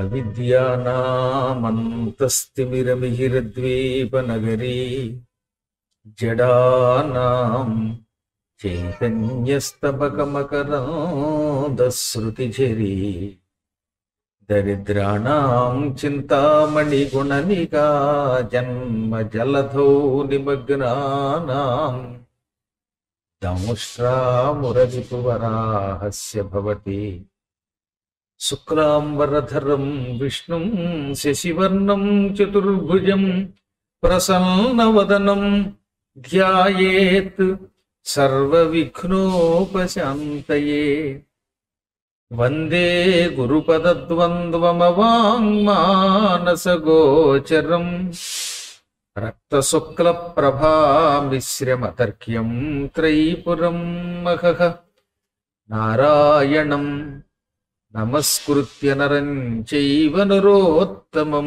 అవిద్యానామంతస్తిమిరమిహిరద్వీపనగరీ జడానాం చైతన్యస్తబకమకరాదశ్రుతిఝరీ దరిద్రాణం చింతామణిగుణనికా జన్మ జలధౌ నిమగ్నానాం దంష్ట్రామురరిపువరాహస్య భవతి శుక్లాంబరధరం విష్ణుం శశివర్ణం చతుర్భుజం ప్రసన్నవదనం ధ్యాయేత్ సర్వవిఘ్నోపశాంతయే వందే గురుపదద్వంద్వమవాङ्మానసగోచరం రక్తశుక్లప్రభామిశ్రమతర్క్యం త్రైపురం మహః నారాయణం నమస్కృత్య నరం చైవ నరోత్తమం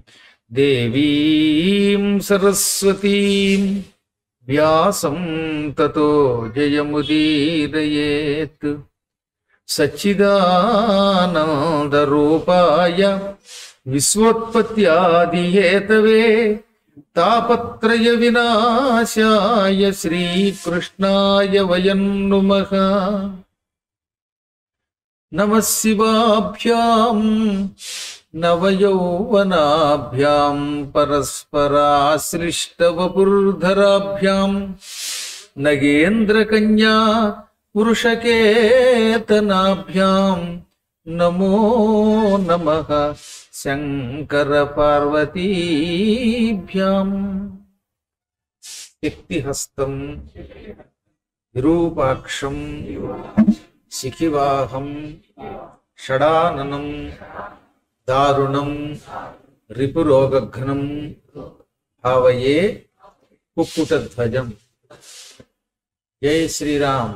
దేవీం సరస్వతీం వ్యాసం తతో జయముదీరయేత్ సచ్చిదానందరూపాయ విశ్వోత్పత్యాదిహేతవే తాపత్రయ వినాశాయ శ్రీకృష్ణాయ వయం నుమః నమ శివాభ్యాం నవయౌవనాభ్యాం పరస్పరాశ్లిష్టవపుర్ధరాభ్యాం నగేంద్రకన్యా వృషకేతనాభ్యాం నమో నమ శంకర పార్వతీభ్యాం వ్యక్తిహస్తం విరూపాక్షం శిఖివాహం షడాననం దారుణం రిపురోగఘ్నం భావయే కుక్కుటధ్వజం జై శ్రీరామ్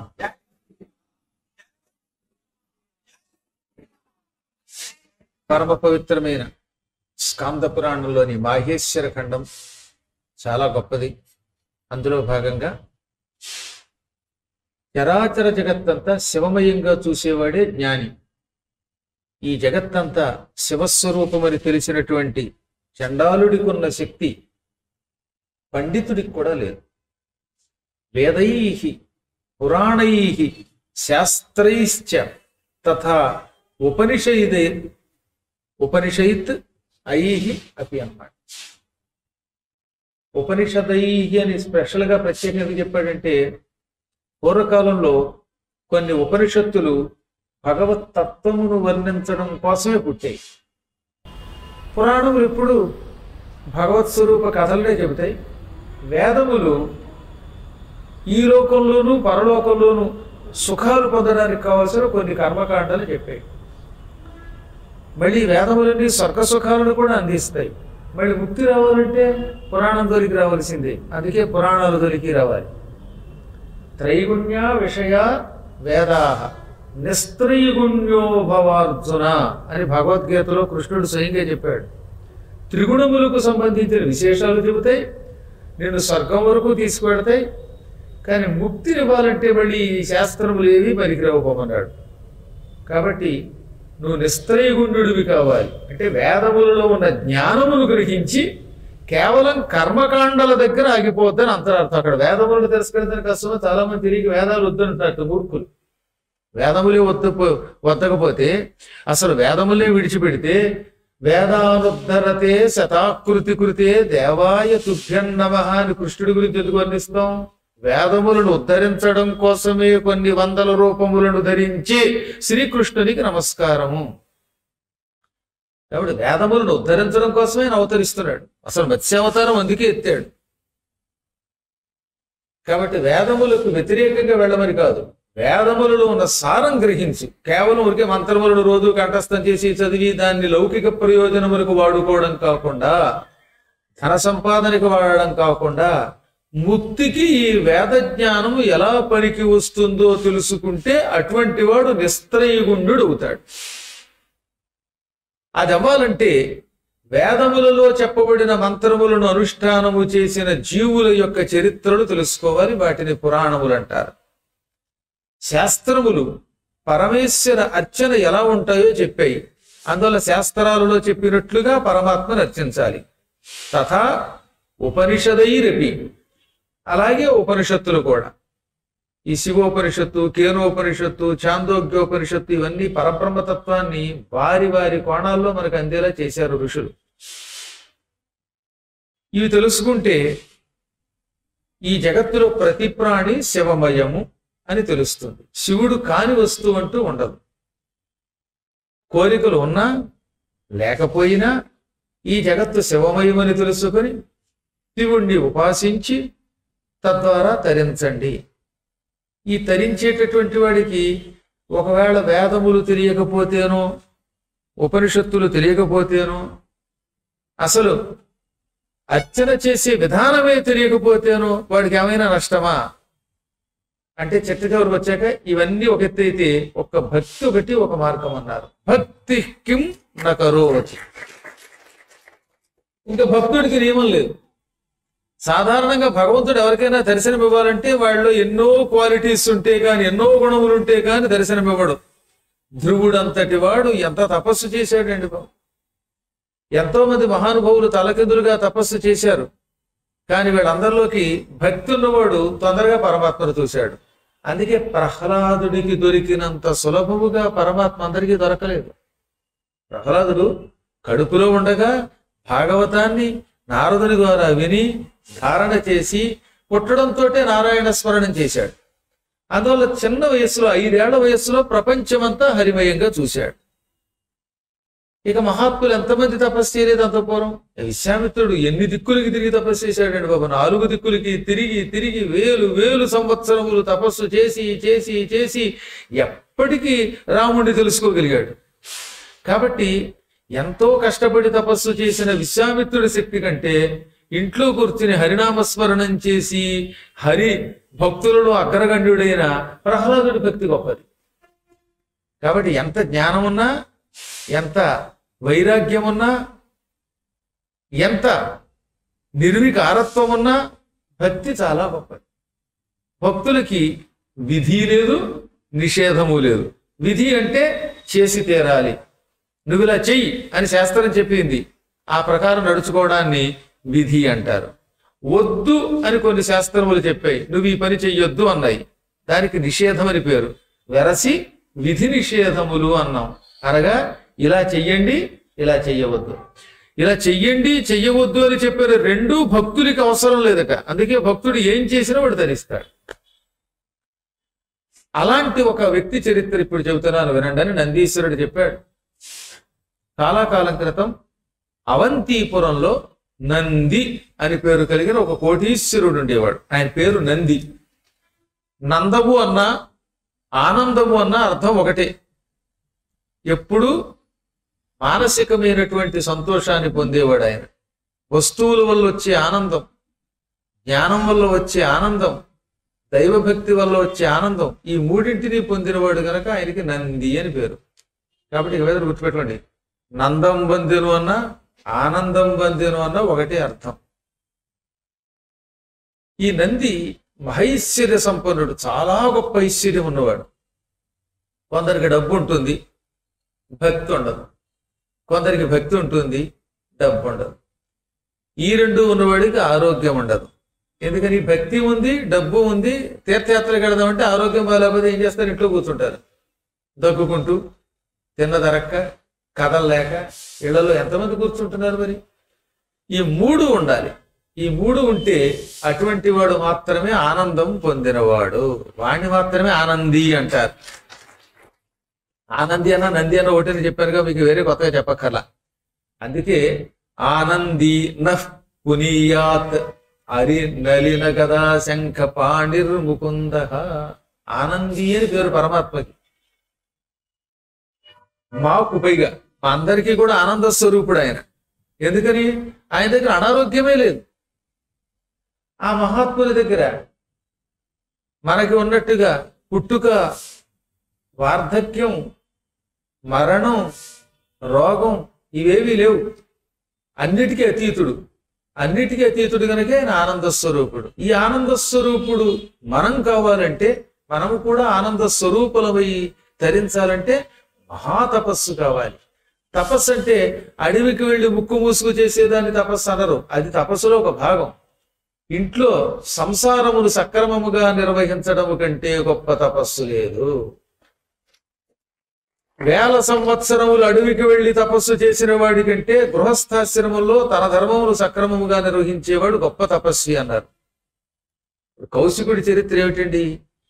పరమ పవిత్రమైన స్కాంద పురాణంలోని మాహేశ్వర ఖండం చాలా గొప్పది అందులో భాగంగా చరాచర జగత్తంతా శివమయంగా చూసేవాడే జ్ఞాని ఈ జగత్తంతా శివస్వరూపమని తెలిసినటువంటి చండాలుడికున్న శక్తి పండితుడికి కూడా లేదు వేదై పురాణై శాస్త్రైశ్చ తథా ఉపనిషయిదే ఉపనిషయిత్ ఐహి అపి అన్నమాట ఉపనిషదై అని స్పెషల్గా ప్రత్యేకంగా చెప్పాడంటే పూర్వకాలంలో కొన్ని ఉపనిషత్తులు భగవత్ తత్వమును వర్ణించడం కోసమే పుట్టాయి పురాణములు ఎప్పుడు భగవత్ స్వరూప కథలనే చెబుతాయి వేదములు ఈ లోకంలోనూ పరలోకంలోనూ సుఖాలు పొందడానికి కావాల్సిన కొన్ని కర్మకాండాలు చెప్పాయి మళ్ళీ వేదములన్నీ స్వర్గ సుఖాలను కూడా అందిస్తాయి మళ్ళీ ముక్తి రావాలంటే పురాణం దొరికి రావాల్సిందే అందుకే పురాణాలు దొరికి రావాలి త్రైగుణ్య విషయ వేదాహ నిస్త్రైగుణ్యో భవార్జున అని భగవద్గీతలో కృష్ణుడు స్వయంగా చెప్పాడు త్రిగుణములకు సంబంధించిన విశేషాలు చెబుతాయి నేను స్వర్గం వరకు తీసుకువెడతాయి కానీ ముక్తినివ్వాలంటే మళ్ళీ ఈ శాస్త్రములు ఏవి పనికిరావుకోమన్నాడు కాబట్టి నువ్వు నిస్త్రయగుండుడివి కావాలి అంటే వేదములలో ఉన్న జ్ఞానమును గ్రహించి కేవలం కర్మకాండల దగ్గర ఆగిపోద్దని అంతరార్థం అక్కడ వేదములను తిరస్కరించిన కష్టమో చాలా మంది తిరిగి వేదాలు వద్దంటారు మూర్ఖులు వేదములే వద్ద వద్దకపోతే అసలు వేదములే విడిచిపెడితే వేదానుద్ధరతే శతాకృతి కృతే దేవాయ తుభ్యం నమః అని కృష్ణుడి గురించి ఎందుకు వర్ణిస్తాం వేదములను ఉద్ధరించడం కోసమే కొన్ని వందల రూపములను ధరించి శ్రీకృష్ణునికి నమస్కారము కాబట్టి వేదములను ఉద్ధరించడం కోసమే ఆయన అవతరిస్తున్నాడు అసలు మత్స్యావతారం అందుకే ఎత్తాడు కాబట్టి వేదములకు వ్యతిరేకంగా వెళ్ళమని కాదు వేదములలో ఉన్న సారం గ్రహించి కేవలం ఊరికే మంత్రములను రోజు కంఠస్థం చేసి చదివి దాన్ని లౌకిక ప్రయోజనములకు వాడుకోవడం కాకుండా ధన సంపాదనకు వాడడం కాకుండా ముక్తికి ఈ వేద జ్ఞానము ఎలా పనికి వస్తుందో తెలుసుకుంటే అటువంటి వాడు నిస్త్రయగుండు అవుతాడు అది అవ్వాలంటే వేదములలో చెప్పబడిన మంత్రములను అనుష్ఠానము చేసిన జీవుల యొక్క చరిత్రలు తెలుసుకోవాలి వాటిని పురాణములు అంటారు శాస్త్రములు పరమేశ్వర అర్చన ఎలా ఉంటాయో చెప్పాయి అందువల్ల శాస్త్రాలలో చెప్పినట్లుగా పరమాత్మను అర్చించాలి తథా ఉపనిషదైరపి అలాగే ఉపనిషత్తులు కూడా ఈ శివోపనిషత్తు కేనోపనిషత్తు చాందోగ్యోపనిషత్తు ఇవన్నీ పరబ్రహ్మతత్వాన్ని వారి వారి కోణాల్లో మనకు అందేలా చేశారు ఋషులు ఇవి తెలుసుకుంటే ఈ జగత్తులో ప్రతి ప్రాణి శివమయము అని తెలుస్తుంది శివుడు కాని వస్తువు అంటూ ఉండదు కోరికలు ఉన్నా లేకపోయినా ఈ జగత్తు శివమయమని తెలుసుకొని శివుణ్ణి ఉపాసించి తద్వారా తరించండి ఈ తరించేటటువంటి వాడికి ఒకవేళ వేదములు తెలియకపోతేనో ఉపనిషత్తులు తెలియకపోతేనో అసలు అర్చన చేసే విధానమే తెలియకపోతేనో వాడికి ఏమైనా నష్టమా అంటే చెట్ట చివరికి వచ్చాక ఇవన్నీ ఒక ఎత్తు అయితే ఒక భక్తి ఒకటి ఒక మార్గం అన్నారు భక్తి కిం నకరోతి ఇంకా భక్తుడికి నియమం లేదు సాధారణంగా భగవంతుడు ఎవరికైనా దర్శనం ఇవ్వాలంటే వాళ్ళు ఎన్నో క్వాలిటీస్ ఉంటే కానీ ఎన్నో గుణములు ఉంటే కానీ దర్శనం ఇవ్వడు ధ్రువుడు అంతటి వాడు ఎంత తపస్సు చేశాడండి బాబు ఎంతో మంది మహానుభావులు తలకిందులుగా తపస్సు చేశారు కానీ వీళ్ళందరిలోకి భక్తి ఉన్నవాడు తొందరగా పరమాత్మను చూశాడు అందుకే ప్రహ్లాదుడికి దొరికినంత సులభముగా పరమాత్మ అందరికీ దొరకలేదు ప్రహ్లాదుడు కడుపులో ఉండగా భాగవతాన్ని నారదుని ద్వారా విని ధారణ చేసి పుట్టడంతో నారాయణ స్మరణం చేశాడు అందువల్ల చిన్న వయస్సులో ఐదేళ్ల వయస్సులో ప్రపంచమంతా హరిమయంగా చూశాడు ఇక మహాత్ములు ఎంతమంది తపస్సు చేయలేదు అంత పూర్వం విశ్వామిత్రుడు ఎన్ని దిక్కులకి తిరిగి తపస్సు చేశాడండి బాబు నాలుగు దిక్కులకి తిరిగి తిరిగి వేలు వేలు సంవత్సరములు తపస్సు చేసి చేసి చేసి ఎప్పటికీ రాముడిని తెలుసుకోగలిగాడు కాబట్టి ఎంతో కష్టపడి తపస్సు చేసిన విశ్వామిత్రుడి శక్తి కంటే ఇంట్లో కూర్చుని హరినామస్మరణం చేసి హరి భక్తులలో అగ్రగణ్యుడైన ప్రహ్లాదుడి భక్తి గొప్పది కాబట్టి ఎంత జ్ఞానం ఉన్నా ఎంత వైరాగ్యం ఉన్నా ఎంత నిర్వికారత్వం ఉన్నా భక్తి చాలా గొప్పది భక్తులకి విధి లేదు నిషేధము లేదు విధి అంటే చేసి తీరాలి నువ్వు ఇలా చెయ్యి అని శాస్త్రం చెప్పింది ఆ ప్రకారం నడుచుకోవడాన్ని విధి అంటారు వద్దు అని కొన్ని శాస్త్రములు చెప్పాయి నువ్వు ఈ పని చెయ్యొద్దు అన్నాయి దానికి నిషేధం అని పేరు వెరసి విధి నిషేధములు అన్నాం అనగా ఇలా చెయ్యండి ఇలా చెయ్యవద్దు ఇలా చెయ్యండి చెయ్యవద్దు అని చెప్పారు రెండు భక్తులకి అవసరం లేదట అందుకే భక్తుడు ఏం చేసినా వాడు ధరిస్తాడు అలాంటి ఒక వ్యక్తి చరిత్ర ఇప్పుడు చెబుతున్నాను వినండి అని నందీశ్వరుడు చెప్పాడు చాలా కాలం క్రితం అవంతిపురంలో నంది అని పేరు కలిగిన ఒక కోటీశ్వరుడు ఉండేవాడు ఆయన పేరు నంది నందము అన్న ఆనందము అన్న అర్థం ఒకటే ఎప్పుడు మానసికమైనటువంటి సంతోషాన్ని పొందేవాడు ఆయన వస్తువుల వల్ల వచ్చే ఆనందం జ్ఞానం వల్ల వచ్చే ఆనందం దైవభక్తి వల్ల వచ్చే ఆనందం ఈ మూడింటిని పొందినవాడు గనక ఆయనకి నంది అని పేరు కాబట్టి ఇక మీద గుర్తుపెట్టుకోండి నందం బందెను అన్న ఆనందం బందెను అన్న ఒకటే అర్థం ఈ నంది మహైశ్వర్య సంపన్నుడు చాలా గొప్ప ఐశ్వర్యం ఉన్నవాడు కొందరికి డబ్బు ఉంటుంది భక్తి ఉండదు కొందరికి భక్తి ఉంటుంది డబ్బు ఉండదు ఈ రెండు ఉన్నవాడికి ఆరోగ్యం ఉండదు ఎందుకని భక్తి ఉంది డబ్బు ఉంది తీర్థయాత్రలకు వెళదామంటే ఆరోగ్యం బాగాలేకపోతే ఏం చేస్తారు ఇంట్లో కూర్చుంటారు దగ్గుకుంటూ తిన్న దరక్క కదలలేక ఇళ్లలో ఎంతమంది కూర్చుంటున్నారు మరి ఈ మూడు ఉండాలి ఈ మూడు ఉంటే అటువంటి వాడు మాత్రమే ఆనందం పొందినవాడు వాణ్ణి మాత్రమే ఆనంది అంటారు ఆనంది అన్న నంది అన్న ఒకటి చెప్పానుగా మీకు వేరే కొత్తగా చెప్పక్కర్లా అందుకే ఆనంది నః పునీయాత్ అరి నలిన గదా శంఖ పాణిర్ ముకుంద ఆనంది అని పేరు పరమాత్మకి మాకు పైగా మా అందరికీ కూడా ఆనంద స్వరూపుడు ఆయన ఎందుకని ఆయన దగ్గర అనారోగ్యమే లేదు ఆ మహాత్ముల దగ్గర మనకి ఉన్నట్టుగా పుట్టుక వార్ధక్యం మరణం రోగం ఇవేవీ లేవు అన్నిటికీ అతీతుడు అన్నిటికీ అతీతుడు కనుక ఆయన ఆనంద స్వరూపుడు ఈ ఆనంద స్వరూపుడు మనం కావాలంటే మనము కూడా ఆనంద స్వరూపులమై తరించాలంటే మహాతపస్సు కావాలి తపస్సు అంటే అడవికి వెళ్ళి ముక్కు మూసుకు చేసేదాన్ని తపస్సు అనరు అది తపస్సులో ఒక భాగం ఇంట్లో సంసారమును సక్రమముగా నిర్వహించడము కంటే గొప్ప తపస్సు లేదు వేల సంవత్సరములు అడవికి వెళ్లి తపస్సు చేసిన వాడి కంటే గృహస్థాశ్రమంలో తన ధర్మమును సక్రమముగా నిర్వహించేవాడు గొప్ప తపస్వి అన్నారు కౌశికుడి చరిత్ర ఏమిటండి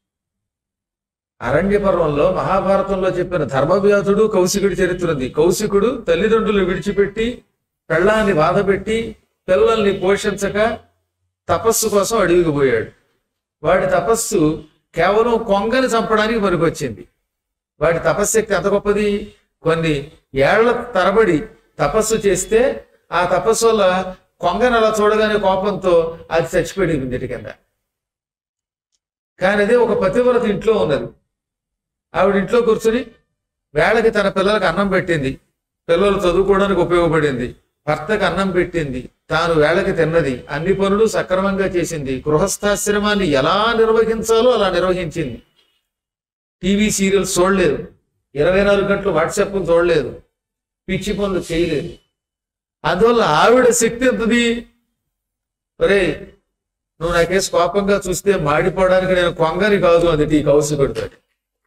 అరణ్య పర్వంలో మహాభారతంలో చెప్పిన ధర్మవ్యాధుడు కౌశికుడి చరిత్ర ఉంది కౌశికుడు తల్లిదండ్రులు విడిచిపెట్టి పెళ్ళాన్ని బాధపెట్టి పిల్లల్ని పోషించక తపస్సు కోసం అడవికి పోయాడు వాడి తపస్సు కేవలం కొంగని చంపడానికి పనికొచ్చింది వాడి తపశ్శక్తి ఎంత గొప్పది కొన్ని ఏళ్ల తరబడి తపస్సు చేస్తే ఆ తపస్సు వల్ల కొంగను అలా చూడగానే కోపంతో అది చచ్చిపోయింది ఇంటి కింద కానీ అదే ఒక పతివ్రత ఇంట్లో ఉన్నది ఆవిడ ఇంట్లో కూర్చుని వేళకి తన పిల్లలకు అన్నం పెట్టింది పిల్లలు చదువుకోవడానికి ఉపయోగపడింది భర్తకు అన్నం పెట్టింది తాను వేళకి తిన్నది అన్ని పనులు సక్రమంగా చేసింది గృహస్థాశ్రమాన్ని ఎలా నిర్వహించాలో అలా నిర్వహించింది టీవీ సీరియల్స్ చూడలేదు ఇరవై నాలుగు గంటలు వాట్సాప్ చూడలేదు పిచ్చి పనులు చేయలేదు అందువల్ల ఆవిడ శక్తి ఎంతది ఒరే నువ్వు నాకేసి కోపంగా చూస్తే మాడిపోవడానికి నేను కొంగని కాదు అది ఈ కౌశికుడితోటి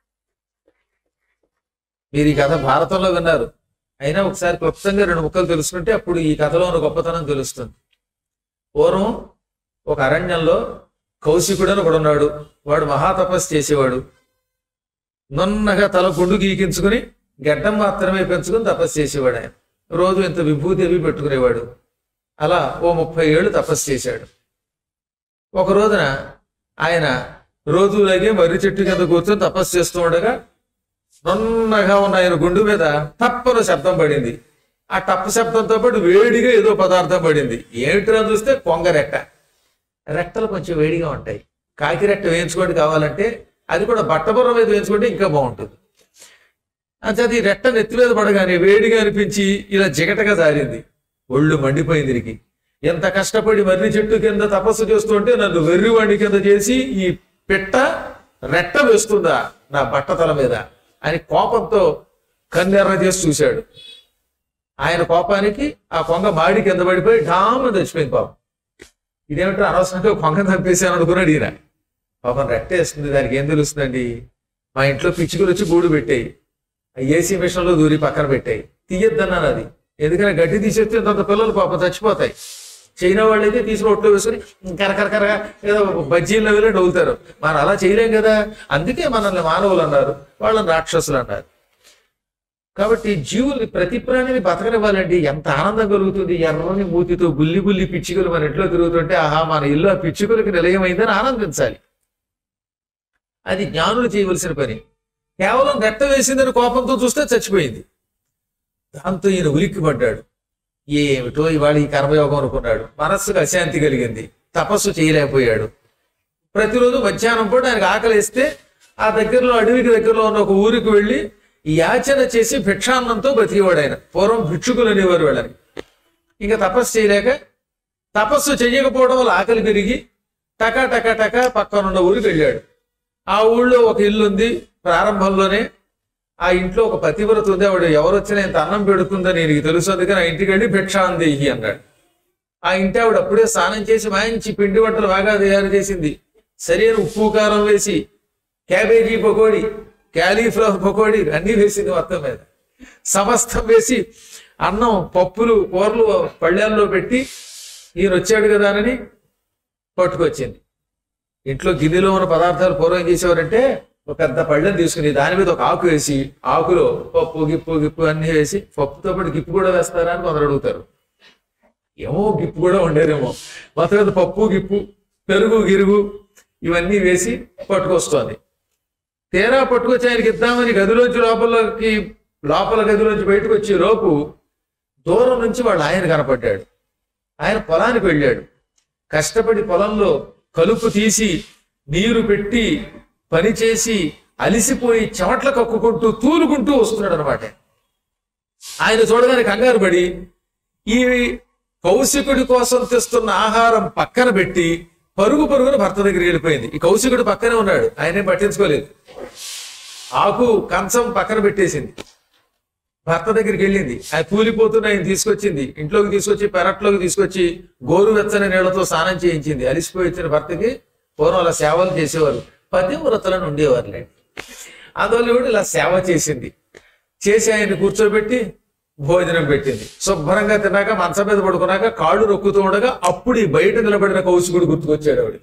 మీరు ఈ కథ భారతంలో విన్నారు అయినా ఒకసారి క్లుప్తంగా రెండు ముక్కలు తెలుసుకుంటే అప్పుడు ఈ కథలో ఉన్న గొప్పతనం తెలుస్తుంది పూర్వం ఒక అరణ్యంలో కౌశికుడు అని ఒకడు ఉన్నాడు వాడు మహాతపస్సు చేసేవాడు నున్నగా తల గుండు గీకించుకుని గడ్డం మాత్రమే పెంచుకుని తపస్సు చేసేవాడు ఆయన రోజు ఇంత విభూతి అవి పెట్టుకునేవాడు అలా ఓ ముప్పై ఏళ్ళు తపస్సు చేశాడు ఒక రోజున ఆయన రోజులాగే మర్రి చెట్టు కింద కూర్చొని తపస్సు చేస్తూ ఉండగా నున్నగా ఉన్న ఆయన గుండు మీద తప్పన శబ్దం పడింది ఆ టప్పు శబ్దంతో పాటు వేడిగా ఏదో పదార్థం పడింది ఏమిటిరా చూస్తే కొంగ రెట్ట రెట్టలు కొంచెం వేడిగా ఉంటాయి కాకి రెట్ట వేయించుకోండి కావాలంటే అది కూడా బట్టబుర్ర మీద వేయించుకుంటే ఇంకా బాగుంటుంది అంటే అది రెట్ట నెత్తి మీద పడగానే వేడిగా అనిపించి ఇలా జిగటగా జారింది ఒళ్ళు మండిపోయింది దీనికి ఎంత కష్టపడి మర్రి చెట్టు కింద తపస్సు చేస్తుంటే నన్ను వెర్రివాడి కింద చేసి ఈ పిట్ట రెట్ట వేస్తుందా నా బట్టతల మీద అని కోపంతో కన్నెర్ర చేసి చూశాడు ఆయన కోపానికి ఆ కొంగ మాడి కింద పడిపోయి డామ చచ్చిపోయింది పాపం ఇదేమిటో అనవసరంగా కొంగ తప్పేసాను అనుకున్నాడు ఈయన పాపం రెట్టేస్తుంది దానికి ఏం తెలుస్తుందండి మా ఇంట్లో పిచ్చుకలు వచ్చి గూడు పెట్టాయి ఆ ఏసీ మిషన్లో దూరి పక్కన పెట్టాయి తీయొద్దన్నాను అది ఎందుకంటే గడ్డి తీసేస్తే అంత పిల్లలు పాపం చచ్చిపోతాయి చైనా వాళ్ళు అయితే తీసి ఒట్లో వేసుకుని కరకరకరగా ఏదో బజ్జీల్లో వెళ్ళి నవ్వుతారు మనం అలా చేయలేం కదా అందుకే మనల్ని మానవులు అన్నారు వాళ్ళని రాక్షసులు అన్నారు కాబట్టి జీవుల్ని ప్రతి ప్రాణిని బతకనివ్వాలండి ఎంత ఆనందం కలుగుతుంది ఎర్రని మూతితో బుల్లి బుల్లి పిచ్చుకలు మన ఇంట్లో తిరుగుతుంటే ఆహా మన ఇల్లు ఆ పిచ్చుకలకి నిలయమైందని ఆనందించాలి అది జ్ఞానులు చేయవలసిన పని కేవలం రెట్ట వేసిందని కోపంతో చూస్తే చచ్చిపోయింది దాంతో ఈయన ఉలిక్కి పడ్డాడు ఏమిటో ఇవాళ ఈ కర్మయోగం అనుకున్నాడు మనస్సుకు అశాంతి కలిగింది తపస్సు చేయలేకపోయాడు ప్రతిరోజు మధ్యాహ్నం పూట ఆయనకు ఆకలి వేస్తే ఆ దగ్గరలో అడవికి దగ్గరలో ఉన్న ఒక ఊరికి వెళ్ళి యాచన చేసి భిక్షాన్నంతో బతికేవాడు ఆయన పూర్వం భిక్షుకులు అనేవారు వాళ్ళని ఇంకా తపస్సు చేయలేక తపస్సు చేయకపోవడం వల్ల ఆకలి పెరిగి టకా టకా టకా పక్కనున్న ఊరికి వెళ్ళాడు ఆ ఊళ్ళో ఒక ఇల్లు ఉంది ప్రారంభంలోనే ఆ ఇంట్లో ఒక పతివ్రత ఉంది ఆవిడ ఎవరు వచ్చినా ఇంత అన్నం పెడుతుందని నీకు తెలుసు అందుకని ఆ ఇంటికి వెళ్ళి భిక్షాందేహి అన్నాడు ఆ ఇంటి ఆవిడ అప్పుడే స్నానం చేసి మంచి పిండి వంటలు బాగా తయారు చేసింది సరైన ఉప్పు కారం వేసి క్యాబేజీ పకోడీ క్యాలీఫ్లవర్ పకోడీ అన్ని వేసింది మొత్తం మీద సమస్తం వేసి అన్నం పప్పులు కూరలు పళ్ళెల్లో పెట్టి ఈయన వచ్చాడు కదా అని పట్టుకొచ్చింది ఇంట్లో గిన్నెలో ఉన్న పదార్థాలు పూర్వం ఏం చేసేవారంటే ఒక పెద్ద పళ్ళెం తీసుకుని దాని మీద ఒక ఆకు వేసి ఆకులో పప్పు గిప్పు గిప్పు అన్ని వేసి పప్పుతో పాటు గిప్పు కూడా వేస్తారా అని కొందరు అడుగుతారు ఏమో గిప్పు కూడా ఉండేదేమో మొత్తం మీద పప్పు గిప్పు పెరుగు గిరుగు ఇవన్నీ వేసి పట్టుకొస్తోంది తీరా పట్టుకొచ్చి ఆయనకి ఇద్దామని గదిలోంచి లోపలకి లోపల గదిలోంచి బయటకు వచ్చే లోపు దూరం నుంచి వాళ్ళు ఆయన కనపడ్డాడు ఆయన పొలానికి వెళ్ళాడు కష్టపడి పొలంలో కలుపు తీసి నీరు పెట్టి పని చేసి అలిసిపోయి చెమట్ల కక్కుకుంటూ తూలుకుంటూ వస్తున్నాడు అనమాట ఆయన చూడగానే కంగారు పడి ఈ కౌశికుడి కోసం తెస్తున్న ఆహారం పక్కన పెట్టి పరుగు పరుగున భర్త దగ్గరికి వెళ్ళిపోయింది ఈ కౌశికుడు పక్కనే ఉన్నాడు ఆయనేం పట్టించుకోలేదు ఆకు కంచం పక్కన పెట్టేసింది భర్త దగ్గరికి వెళ్ళింది ఆయన కూలిపోతున్న ఆయన తీసుకొచ్చింది ఇంట్లోకి తీసుకొచ్చి పెరట్లోకి తీసుకొచ్చి గోరువెచ్చని నీళ్లతో స్నానం చేయించింది అలిసిపోయి వచ్చిన భర్తకి పూర్వం అలా సేవలు చేసేవారు పతివ్రతలను ఉండేవారులేండి అందువల్ల కూడా ఇలా సేవ చేసింది చేసి ఆయన్ని కూర్చోబెట్టి భోజనం పెట్టింది శుభ్రంగా తిన్నాక మంచం మీద పడుకున్నాక కాళ్ళు నొక్కుతూ ఉండగా అప్పుడు ఈ బయట నిలబడిన కౌశికుడు గుర్తుకొచ్చాడు ఆవిడకి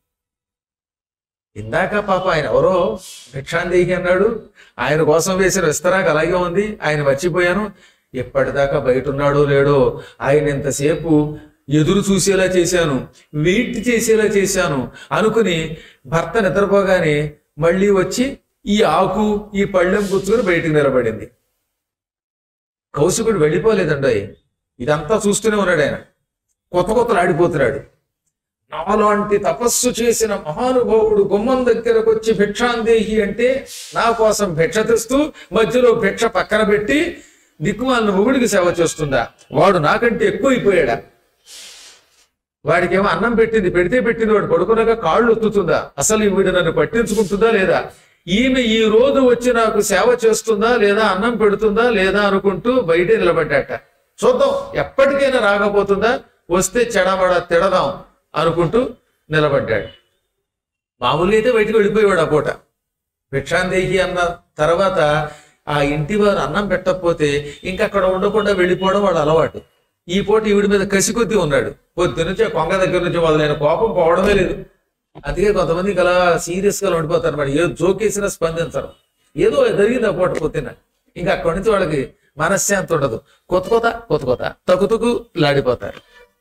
ఇందాక పాప ఆయన ఎవరో భిక్షాందేహి అన్నాడు ఆయన కోసం వేసిన విస్తరాకు అలాగే ఉంది ఆయన మర్చిపోయాను ఎప్పటిదాకా బయట ఉన్నాడో లేడో ఆయన ఇంతసేపు ఎదురు చూసేలా చేశాను వెయిట్ చేసేలా చేశాను అనుకుని భర్త నిద్రపోగానే మళ్ళీ వచ్చి ఈ ఆకు ఈ పళ్ళెం పుచ్చుకొని బయటికి నిలబడింది కౌశికుడు వెళ్ళిపోలేదండి ఇదంతా చూస్తూనే ఉన్నాడు ఆయన కొత్త కొత్తలు ఆడిపోతున్నాడు నాలాంటి తపస్సు చేసిన మహానుభావుడు గుమ్మం దగ్గరకు వచ్చి భిక్షాందేహి అంటే నా కోసం భిక్ష తెస్తూ మధ్యలో భిక్ష పక్కన పెట్టి దిక్కుమాలిన మొగుడికి సేవ చేస్తుందా వాడు నాకంటే ఎక్కువైపోయాడా వాడికేమో అన్నం పెట్టింది పెడితే పెట్టింది వాడు పడుకున్నాక కాళ్ళు ఒత్తుతుందా అసలు వీడు నన్ను పట్టించుకుంటుందా లేదా ఈమె ఈ రోజు వచ్చి నాకు సేవ చేస్తుందా లేదా అన్నం పెడుతుందా లేదా అనుకుంటూ బయటే నిలబడ్డాట చూద్దాం ఎప్పటికైనా రాకపోతుందా వస్తే చెడబడ తిడదాం అనుకుంటూ నిలబడ్డాడు మామూలుగా అయితే బయటికి వెళ్ళిపోయేవాడు ఆ పూట భిక్షాందేహి అన్న తర్వాత ఆ ఇంటి వారు అన్నం పెట్టకపోతే ఇంకా అక్కడ ఉండకుండా వెళ్ళిపోవడం వాళ్ళ అలవాటు ఈ పూట ఈవిడి మీద కసి కొద్దీ ఉన్నాడు పొద్దు నుంచి ఆ కొంగ దగ్గర నుంచి వాళ్ళు నేను కోపం పోవడమే లేదు అందుకే కొంతమందికి అలా సీరియస్ గా ఉండిపోతారు అనమాట ఏదో జోకేసినా స్పందించరు ఏదో జరిగింది ఆ పూట పొద్దున ఇంకా అక్కడి నుంచి వాళ్ళకి మనశ్శాంతి ఉండదు కొత్త కొత్త కొత్త కొత్త తక్కుతుకు లాడిపోతారు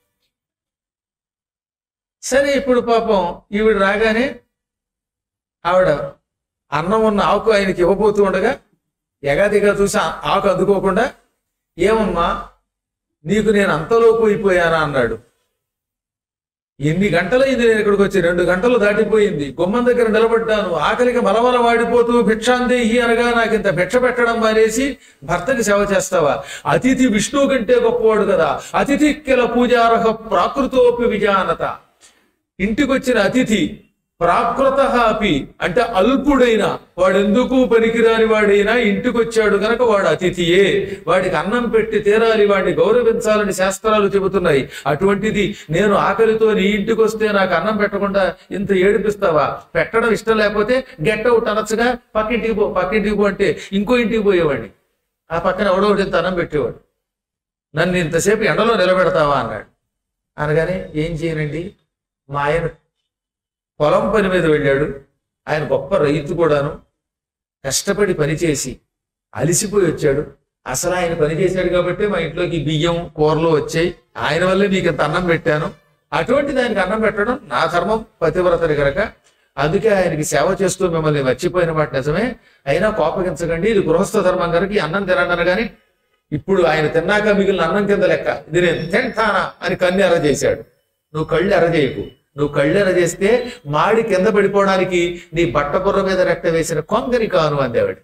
సరే ఇప్పుడు పాపం ఈవిడ రాగానే ఆవిడ అన్నం ఉన్న ఆకు ఆయనకి ఇవ్వబోతూ ఉండగా ఎగాదిగా చూసి ఆ ఆకు అందుకోకుండా ఏమమ్మా నీకు నేను అంతలోపు అయిపోయానా అన్నాడు ఎన్ని గంటలైంది నేను ఇక్కడికి వచ్చి రెండు గంటలు దాటిపోయింది గుమ్మం దగ్గర నిలబడ్డాను ఆకలికి మలమల వాడిపోతూ భిక్షాందేహి అనగా నాకు ఇంత భిక్ష పెట్టడం మానేసి భర్తకి సేవ చేస్తావా అతిథి విష్ణువు కంటే గొప్పవాడు కదా అతిథి కిల పూజారహ ప్రాకృతోపి విజానత ఇంటికి వచ్చిన అతిథి ప్రాకృత అపి అంటే అల్పుడైన వాడెందుకు పనికిరాని వాడైనా ఇంటికి వచ్చాడు గనక వాడు అతిథియే వాడికి అన్నం పెట్టి తీరాలి వాడిని గౌరవించాలని శాస్త్రాలు చెబుతున్నాయి అటువంటిది నేను ఆకలితో నీ ఇంటికి వస్తే నాకు అన్నం పెట్టకుండా ఇంత ఏడిపిస్తావా పెట్టడం ఇష్టం లేకపోతే గెట్ అవుట్ అనొచ్చుగా పక్కింటికి పో పక్కింటికి పో అంటే ఇంకో ఇంటికి పోయేవాడిని ఆ పక్కన ఎవడో ఒకటి ఇంత అన్నం పెట్టేవాడు నన్ను ఇంతసేపు ఎండలో నిలబెడతావా అన్నాడు అనగానే ఏం చేయనండి మా ఆయన పొలం పని మీద వెళ్ళాడు ఆయన గొప్ప రైతు కూడాను కష్టపడి పనిచేసి అలిసిపోయి వచ్చాడు అసలు ఆయన పని చేశాడు కాబట్టి మా ఇంట్లోకి బియ్యం కూరలు వచ్చాయి ఆయన వల్లే మీకు ఇంత అన్నం పెట్టాను అటువంటి దానికి అన్నం పెట్టడం నా ధర్మం పతివ్రతని కనుక అందుకే ఆయనకి సేవ చేస్తూ మిమ్మల్ని మర్చిపోయిన మాట నిజమే అయినా కోపగించకండి ఇది గృహస్థ ధర్మం కనుక ఈ అన్నం తినండి అనగాని ఇప్పుడు ఆయన తిన్నాక మిగిలిన అన్నం కింద లెక్క ఇది నేను తింటానా అని కన్ను ఎర్ర చేశాడు నువ్వు కళ్ళు ఎర్ర చేయకు నువ్వు కళ్ళు ఎర్ర చేస్తే మాడి కింద పడిపోవడానికి నీ బట్ట బుర్ర మీద రెట్ట వేసిన కొంగని కాను అందేవాడు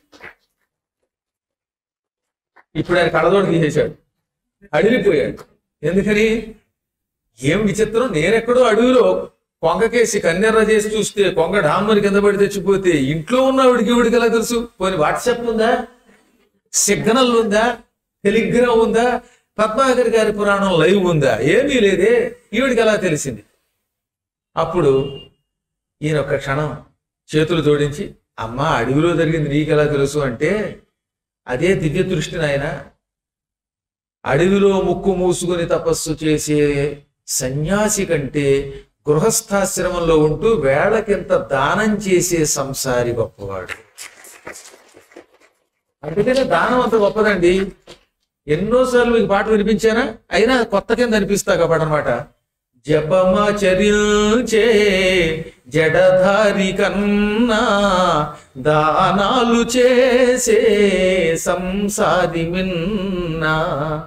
ఇప్పుడు ఆయన కళ్ళదోడు తీసేశాడు అడిగిపోయాడు ఎందుకని ఏం విచిత్రం నేనెక్కడో అడవిలో కొంగకేసి కన్నెర్ర చేసి చూస్తే కొంగ డామ్మని కింద పడి తెచ్చిపోతే ఇంట్లో ఉన్నవాడికి ఇవిడికి ఎలా తెలుసు పోనీ వాట్సాప్ ఉందా సిగ్నల్ ఉందా టెలిగ్రామ్ ఉందా పద్మాకర్ గారి పురాణం లైవ్ ఉందా ఏమీ లేదే ఈవిడికి ఎలా తెలిసింది అప్పుడు ఈయన ఒక్క క్షణం చేతులు జోడించి అమ్మా అడవిలో జరిగింది నీకెలా తెలుసు అంటే అదే దివ్య దృష్టి నాయన అడవిలో ముక్కు మూసుకుని తపస్సు చేసే సన్యాసి కంటే గృహస్థాశ్రమంలో ఉంటూ వేళకింత దానం చేసే సంసారి గొప్పవాడు అందుకనే దానం అంత గొప్పదండి ఎన్నోసార్లు మీకు పాట వినిపించానా అయినా కొత్త కింద అనిపిస్తా కాబడనమాట జపమాచరించే జడధారి కన్నా దానాలు చేసే సంసారి మిన్నా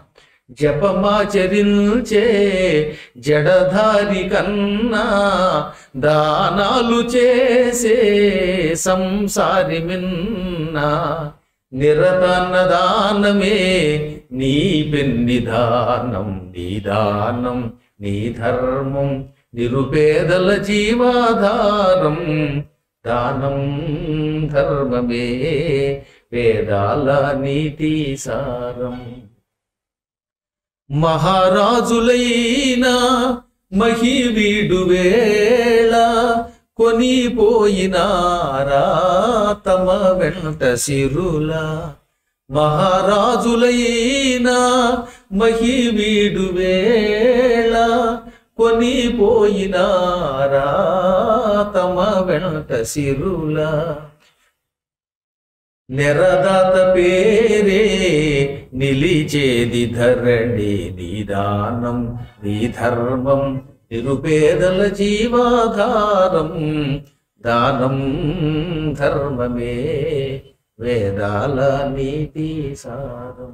జపమాచరించే జడధారి కన్నా దానాలు చేసే సంసారి మిన్నా నిరతన్నదానమే నీ పెన్నిదానం నీ దానం నీ ధర్మం నిరుపేదల జీవాధారం దానం ధర్మమే వేదాల నీతి సారం మహారాజులైనా మహివీడు వేళ కొనిపోయినారా తమ వెంట సిరుల మహారాజులైనా మహివీడు వేళ కొనిపోయినారా తమ వెంట సిరుల నెరదాత పేరే నిలిచేది ధరణి నిదానం నీ ధర్మం నిరుపేదల జీవాధారం దానం ధర్మమే వేదాల నీతి సారం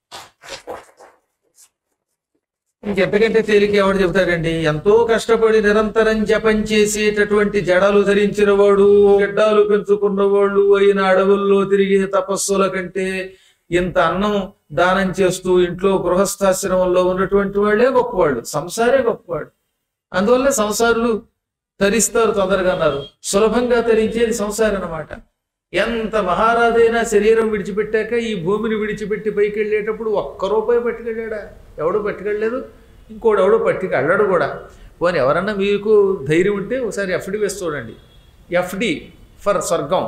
ఇంకెంతకంటే తేలిక ఎవడు చెబుతాడండి ఎంతో కష్టపడి నిరంతరం జపం చేసేటటువంటి జడలు ధరించిన వాడు గడ్డాలు పెంచుకున్న వాళ్ళు అయిన అడవుల్లో తిరిగే తపస్సుల కంటే ఇంత అన్నం దానం చేస్తూ ఇంట్లో గృహస్థాశ్రమంలో ఉన్నటువంటి వాళ్ళే గొప్పవాళ్ళు సంసారే గొప్పవాడు అందువల్ల సంసారులు తరిస్తారు తొందరగా అన్నారు సులభంగా తరించేది సంసారం అన్నమాట ఎంత మహారాజైనా శరీరం విడిచిపెట్టాక ఈ భూమిని విడిచిపెట్టి పైకి వెళ్ళేటప్పుడు ఒక్క రూపాయి పట్టుకెళ్ళాడా ఎవడు పట్టుకెళ్ళలేదు ఇంకోడు ఎవడు పట్టుకు వెళ్ళడు కూడా పోనీ ఎవరన్నా మీకు ధైర్యం ఉంటే ఒకసారి ఎఫ్డి వేసి చూడండి ఎఫ్డి ఫర్ స్వర్గం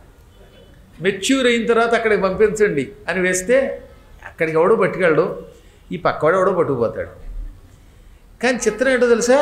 మెచ్యూర్ అయిన తర్వాత అక్కడికి పంపించండి అని వేస్తే అక్కడికి ఎవడో పట్టుకెళ్ళడు ఈ పక్కవాడు ఎవడో పట్టుకుపోతాడు కానీ చిత్రం ఏంటో తెలుసా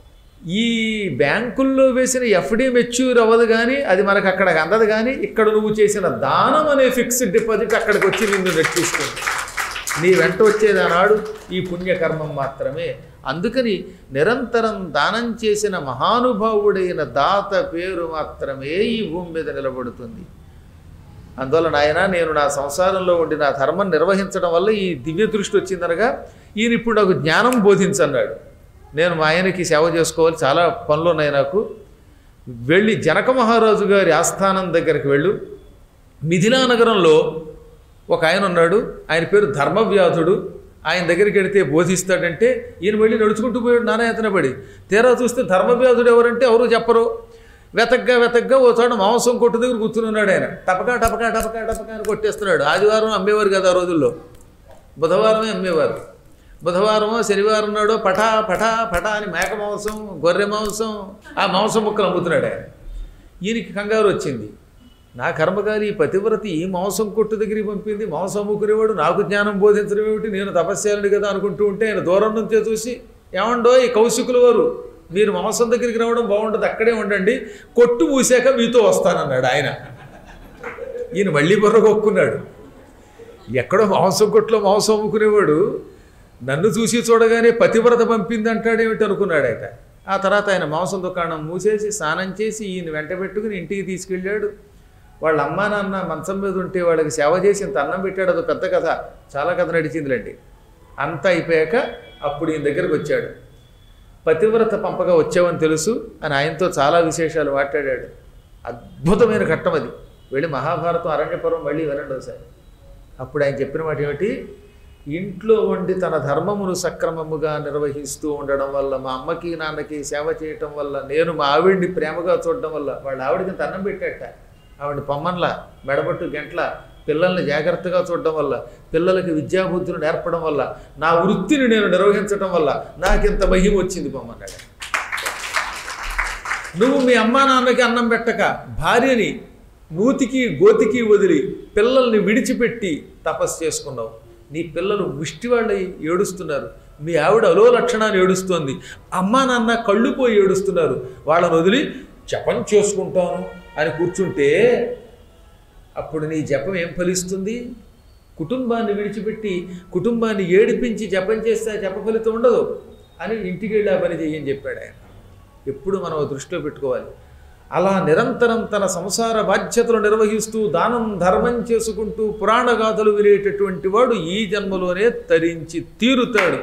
ఈ బ్యాంకుల్లో వేసిన ఎఫ్డి మెచ్యూర్ అవ్వదు కానీ అది మనకు అక్కడ అందదు కానీ ఇక్కడ నువ్వు చేసిన దానం అనే ఫిక్స్డ్ డిపాజిట్ అక్కడికి వచ్చి నిన్ను రక్షిస్తుంది నీ వెంట వచ్చేది ఆనాడు ఈ పుణ్యకర్మం మాత్రమే అందుకని నిరంతరం దానం చేసిన మహానుభావుడైన దాత పేరు మాత్రమే ఈ భూమి మీద నిలబడుతుంది అందువల్ల నాయన నేను నా సంసారంలో ఉండి నా ధర్మం నిర్వహించడం వల్ల ఈ దివ్య దృష్టి వచ్చిందనగా ఈయన ఇప్పుడు నాకు జ్ఞానం బోధించన్నాడు నేను మా ఆయనకి సేవ చేసుకోవాలి చాలా పనులు ఉన్నాయి నాకు వెళ్ళి జనక మహారాజు గారి ఆస్థానం దగ్గరికి వెళ్ళు మిథిలా నగరంలో ఒక ఆయన ఉన్నాడు ఆయన పేరు ధర్మవ్యాధుడు ఆయన దగ్గరికి వెళితే బోధిస్తాడంటే ఈయన వెళ్ళి నడుచుకుంటూ పోయాడు నానాయతన పడి తీరా చూస్తే ధర్మవ్యాధుడు ఎవరంటే ఎవరు చెప్పరు వెతగ్గా వెతగ్గా ఓ చోట మాంసం కొట్టు దగ్గర కూర్చుని ఉన్నాడు ఆయన టపకా టపకా టపకా టపకా అని కొట్టేస్తున్నాడు ఆదివారం అమ్మేవారు కదా ఆ రోజుల్లో బుధవారమే అమ్మేవారు బుధవారమో శనివారం నాడో పటా పటా పటా అని మేక మాంసం గొర్రె మాంసం ఆ మాంసం ముక్కలు అమ్ముతున్నాడు ఆయన ఈయనకి కంగారు వచ్చింది నా కర్మకారి ఈ పతివ్రతి ఈ మాంసం కొట్టు దగ్గరికి పంపింది మాంసం అమ్ముకునేవాడు నాకు జ్ఞానం బోధించడం ఏమిటి నేను తపస్యాలని కదా అనుకుంటూ ఉంటే ఆయన దూరం నుంచే చూసి ఏమండో ఈ కౌశికుల వారు మీరు మాంసం దగ్గరికి రావడం బాగుంటుంది అక్కడే ఉండండి కొట్టు మూసాక మీతో వస్తానన్నాడు ఆయన ఈయన మళ్ళీ బుర్ర కొక్కున్నాడు ఎక్కడో మాంసం కొట్లో మాంసం అమ్ముకునేవాడు నన్ను చూసి చూడగానే పతివ్రత పంపింది అంటాడేమిటి అనుకున్నాడు ఆయన ఆ తర్వాత ఆయన మాంసం దుకాణం మూసేసి స్నానం చేసి ఈయన వెంట పెట్టుకుని ఇంటికి తీసుకెళ్ళాడు వాళ్ళ అమ్మా నాన్న మంచం మీద ఉంటే వాళ్ళకి సేవ చేసి ఇంత అన్నం పెట్టాడు అదో పెద్ద కథ చాలా కథ నడిచిందిలేండి అంతా అయిపోయాక అప్పుడు ఈయన దగ్గరకు వచ్చాడు పతివ్రత పంపగా వచ్చావని తెలుసు అని ఆయనతో చాలా విశేషాలు మాట్లాడాడు అద్భుతమైన ఘట్టం అది వెళ్ళి మహాభారతం అరణ్యపురం మళ్ళీ వినండి ఒకసారి అప్పుడు ఆయన చెప్పిన మాట ఏమిటి ఇంట్లో ఉండి తన ధర్మమును సక్రమముగా నిర్వహిస్తూ ఉండడం వల్ల మా అమ్మకి నాన్నకి సేవ చేయటం వల్ల నేను మా ఆవిడ్ని ప్రేమగా చూడడం వల్ల వాళ్ళ ఆవిడకి ఇంత అన్నం పెట్టాట ఆవిడ పొమ్మన్ల మెడబట్టు గంటల పిల్లల్ని జాగ్రత్తగా చూడడం వల్ల పిల్లలకి విద్యాబుద్ధులు నేర్పడం వల్ల నా వృత్తిని నేను నిర్వహించడం వల్ల నాకింత మహిమ వచ్చింది పొమ్మన్నాడు నువ్వు మీ అమ్మా నాన్నకి అన్నం పెట్టక భార్యని నూతికి గోతికి వదిలి పిల్లల్ని విడిచిపెట్టి తపస్సు చేసుకున్నావు నీ పిల్లలు ముష్టివాళ్ళై ఏడుస్తున్నారు మీ ఆవిడ అలో లక్షణాన్ని ఏడుస్తోంది అమ్మా నాన్న కళ్ళు పోయి ఏడుస్తున్నారు వాళ్ళని వదిలి జపం చేసుకుంటాను అని కూర్చుంటే అప్పుడు నీ జపం ఏం ఫలిస్తుంది కుటుంబాన్ని విడిచిపెట్టి కుటుంబాన్ని ఏడిపించి జపం చేస్తే ఆ జప ఫలితం ఉండదు అని ఇంటికి వెళ్ళి ఆ పని చెయ్యని చెప్పాడు ఆయన ఎప్పుడు మనం దృష్టిలో పెట్టుకోవాలి అలా నిరంతరం తన సంసార బాధ్యతలు నిర్వహిస్తూ దానం ధర్మం చేసుకుంటూ పురాణ గాథలు వినేటటువంటి వాడు ఈ జన్మలోనే తరించి తీరుతాడు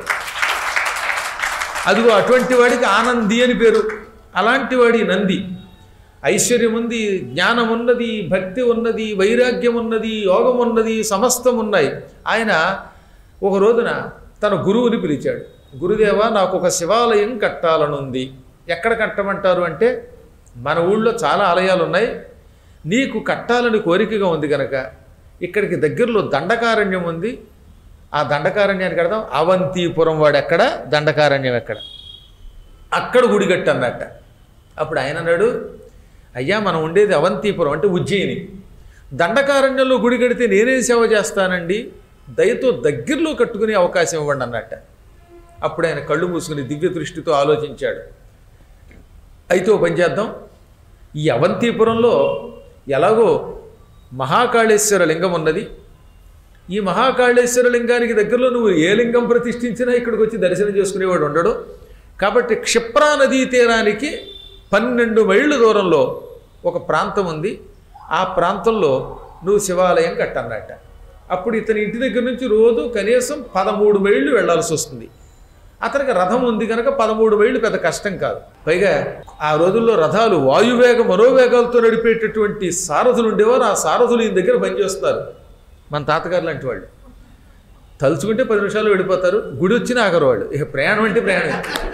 అదిగో అటువంటి వాడికి ఆనంది అని పేరు అలాంటి వాడి నంది ఐశ్వర్యం ఉంది జ్ఞానం ఉన్నది భక్తి ఉన్నది వైరాగ్యం ఉన్నది యోగం ఉన్నది సమస్తం ఉన్నాయి ఆయన ఒక రోజున తన గురువుని పిలిచాడు గురుదేవా నాకు ఒక శివాలయం కట్టాలనుంది ఎక్కడ కట్టమంటారు అంటే మన ఊళ్ళో చాలా ఆలయాలు ఉన్నాయి నీకు కట్టాలని కోరికగా ఉంది కనుక ఇక్కడికి దగ్గరలో దండకారణ్యం ఉంది ఆ దండకారణ్యానికి కడదాం అవంతిపురం వాడు ఎక్కడ దండకారణ్యం ఎక్కడ అక్కడ గుడి కట్టు అన్నట్ట అప్పుడు ఆయన అన్నాడు అయ్యా మనం ఉండేది అవంతిపురం అంటే ఉజ్జయిని దండకారణ్యంలో గుడి కడితే నేనేం సేవ చేస్తానండి దయతో దగ్గరలో కట్టుకునే అవకాశం ఇవ్వండి అన్నట్ట అప్పుడు ఆయన కళ్ళు మూసుకుని దివ్య దృష్టితో ఆలోచించాడు అయితే ఓ పని చేద్దాం ఈ అవంతిపురంలో ఎలాగో మహాకాళేశ్వర లింగం ఉన్నది ఈ మహాకాళేశ్వర లింగానికి దగ్గరలో నువ్వు ఏ లింగం ప్రతిష్ఠించినా ఇక్కడికి వచ్చి దర్శనం చేసుకునేవాడు ఉండడు కాబట్టి క్షిప్రా నదీ తీరానికి పన్నెండు మైళ్ళ దూరంలో ఒక ప్రాంతం ఉంది ఆ ప్రాంతంలో నువ్వు శివాలయం కట్టన్నట్ట అప్పుడు ఇతని ఇంటి దగ్గర నుంచి రోజు కనీసం పదమూడు మైళ్ళు వెళ్ళాల్సి వస్తుంది అతనికి రథం ఉంది కనుక పదమూడు మైళ్ళు పెద్ద కష్టం కాదు పైగా ఆ రోజుల్లో రథాలు వాయువేగ మనోవేగాలతో నడిపేటటువంటి సారథులు ఉండేవారు ఆ సారథులు ఈయన దగ్గర పనిచేస్తారు మన తాతగారు లాంటి వాళ్ళు తలుచుకుంటే పది నిమిషాలు వెళ్ళిపోతారు గుడి వచ్చిన ఆగరు వాళ్ళు ఇక ప్రయాణం అంటే ప్రయాణం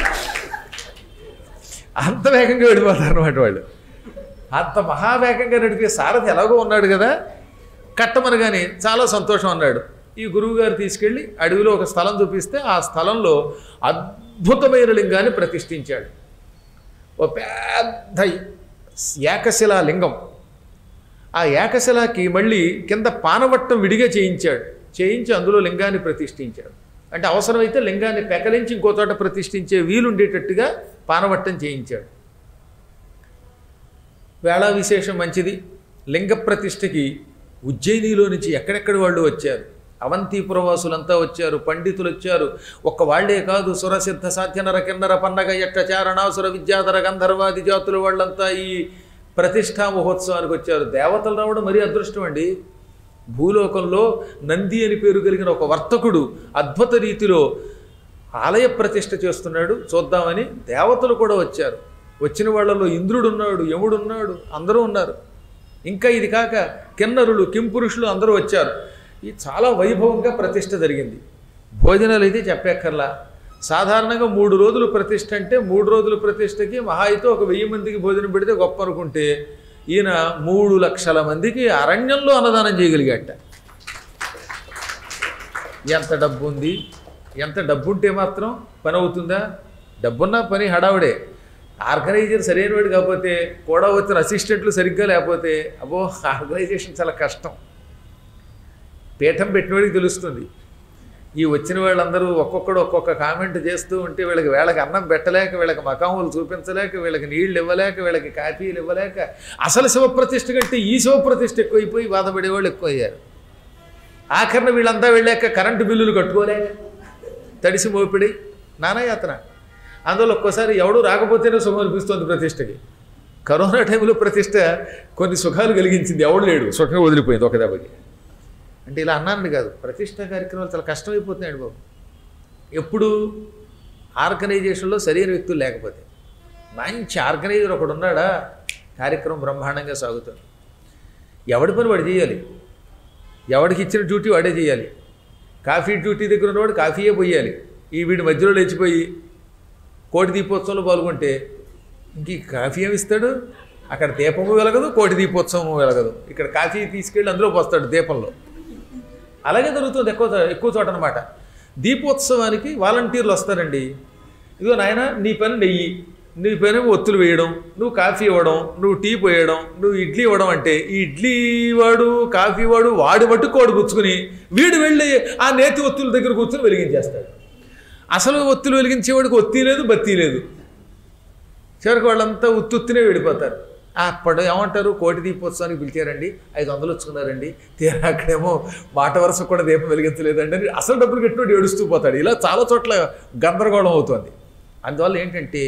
అంత వేగంగా వెళ్ళిపోతారు అనమాట వాళ్ళు అంత మహావేగంగా నడిపే సారథి ఎలాగో ఉన్నాడు కదా కట్టమనగానే చాలా సంతోషం అన్నాడు ఈ గురువుగారు తీసుకెళ్ళి అడవిలో ఒక స్థలం చూపిస్తే ఆ స్థలంలో అద్భుతమైన లింగాన్ని ప్రతిష్ఠించాడు ఓ పెద్ద ఏకశిలా లింగం ఆ ఏకశిలాకి మళ్ళీ కింద పానవట్టం విడిగా చేయించాడు చేయించి అందులో లింగాన్ని ప్రతిష్ఠించాడు అంటే అవసరమైతే లింగాన్ని పెకలించి ఇంకో చోట ప్రతిష్ఠించే వీలుండేటట్టుగా పానవట్టం చేయించాడు వేళ విశేషం మంచిది లింగ ప్రతిష్ఠకి ఉజ్జయినిలో నుంచి ఎక్కడెక్కడి వాళ్ళు వచ్చారు అవంతిపురవాసులంతా వచ్చారు పండితులు వచ్చారు ఒక్క వాళ్లే కాదు సురసిద్ధ సాధ్యనర కిన్నర పన్నగ ఎట్ట చారణాసుర విద్యాధర గంధర్వాది జాతుల వాళ్ళంతా ఈ ప్రతిష్టా మహోత్సవానికి వచ్చారు దేవతలు రావడం మరీ అదృష్టం అండి భూలోకంలో నంది అని పేరు కలిగిన ఒక వర్తకుడు అద్భుత రీతిలో ఆలయ ప్రతిష్ఠ చేస్తున్నాడు చూద్దామని దేవతలు కూడా వచ్చారు వచ్చిన వాళ్ళలో ఇంద్రుడు ఉన్నాడు యముడు ఉన్నాడు అందరూ ఉన్నారు ఇంకా ఇది కాక కిన్నరులు కింపురుషులు అందరూ వచ్చారు ఇది చాలా వైభవంగా ప్రతిష్ఠ జరిగింది భోజనాలు అయితే చెప్పక్కర్లా సాధారణంగా మూడు రోజులు ప్రతిష్ఠ అంటే మూడు రోజుల ప్రతిష్టకి మహా అయితే ఒక వెయ్యి మందికి భోజనం పెడితే గొప్ప అనుకుంటే ఈయన మూడు లక్షల మందికి అరణ్యంలో అన్నదానం చేయగలిగాట ఎంత డబ్బు ఉంది ఎంత డబ్బు ఉంటే మాత్రం పని అవుతుందా డబ్బున్న పని హడావుడే ఆర్గనైజర్ సరైన వాడు కాకపోతే కూడా వచ్చిన అసిస్టెంట్లు సరిగ్గా లేకపోతే అబ్బో ఆర్గనైజేషన్ చాలా కష్టం పీఠం పెట్టినవాడికి తెలుస్తుంది ఈ వచ్చిన వాళ్ళందరూ ఒక్కొక్కడు ఒక్కొక్క కామెంట్ చేస్తూ ఉంటే వీళ్ళకి వీళ్ళకి అన్నం పెట్టలేక వీళ్ళకి మకాములు చూపించలేక వీళ్ళకి నీళ్లు ఇవ్వలేక వీళ్ళకి కాఫీలు ఇవ్వలేక అసలు శివప్రతిష్ఠ కంటే ఈ శివప్రతిష్ఠ ఎక్కువైపోయి బాధపడేవాళ్ళు ఎక్కువయ్యారు ఆఖరణ వీళ్ళంతా వెళ్ళాక కరెంటు బిల్లులు కట్టుకోలేక తడిసి మోపిడి నానాయాతన అందులో ఒక్కోసారి ఎవడు రాకపోతేనే సుఖం అనిపిస్తుంది ప్రతిష్టకి కరోనా టైంలో ప్రతిష్ట కొన్ని సుఖాలు కలిగించింది ఎవడు లేడు సుఖంగా వదిలిపోయింది ఒక దెబ్బకి అంటే ఇలా అన్నానండి కాదు ప్రతిష్ట కార్యక్రమాలు చాలా కష్టమైపోతున్నాయండి బాబు ఎప్పుడు ఆర్గనైజేషన్లో సరైన వ్యక్తులు లేకపోతే మంచి ఆర్గనైజర్ ఒకడు ఉన్నాడా కార్యక్రమం బ్రహ్మాండంగా సాగుతుంది ఎవడి పని వాడు చేయాలి ఎవడికి ఇచ్చిన డ్యూటీ వాడే చేయాలి కాఫీ డ్యూటీ దగ్గర ఉన్నవాడు కాఫీయే పోయాలి ఈ వీడి మధ్యలో లేచిపోయి కోటి దీపోత్సవంలో పాల్గొంటే ఇంక ఈ కాఫీ ఏమి ఇస్తాడు అక్కడ దీపము వెలగదు కోటి దీపోత్సవము వెలగదు ఇక్కడ కాఫీ తీసుకెళ్ళి అందులో పోస్తాడు దీపంలో అలాగే జరుగుతుంది ఎక్కువ చో- ఎక్కువ చోట అనమాట దీపోత్సవానికి వాలంటీర్లు వస్తారండి ఇదిగో నాయన నీ పని నెయ్యి నీ పని ఒత్తులు వేయడం నువ్వు కాఫీ ఇవ్వడం నువ్వు టీ పోయడం నువ్వు ఇడ్లీ ఇవ్వడం అంటే ఈ ఇడ్లీ వాడు కాఫీ వాడు వాడి మట్టు కోడి పుచ్చుకుని వీడు వెళ్ళి ఆ నేతి ఒత్తుల దగ్గర కూర్చొని వెలిగించేస్తాడు అసలు ఒత్తులు వెలిగించేవాడికి ఒత్తి లేదు బత్తీ లేదు చివరికి వాళ్ళంతా ఉత్తుత్తినే వెళ్ళిపోతారు అప్పుడు ఏమంటారు కోటి దీపోత్సవానికి పిలిచారండి ఐదు వందలు వచ్చుకున్నారండి తీరా అక్కడేమో మాట వరుస కూడా దీపం వెలిగించలేదండి అని అసలు డబ్బులు కట్టినోడు ఏడుస్తూ పోతాడు ఇలా చాలా చోట్ల గందరగోళం అవుతుంది అందువల్ల ఏంటంటే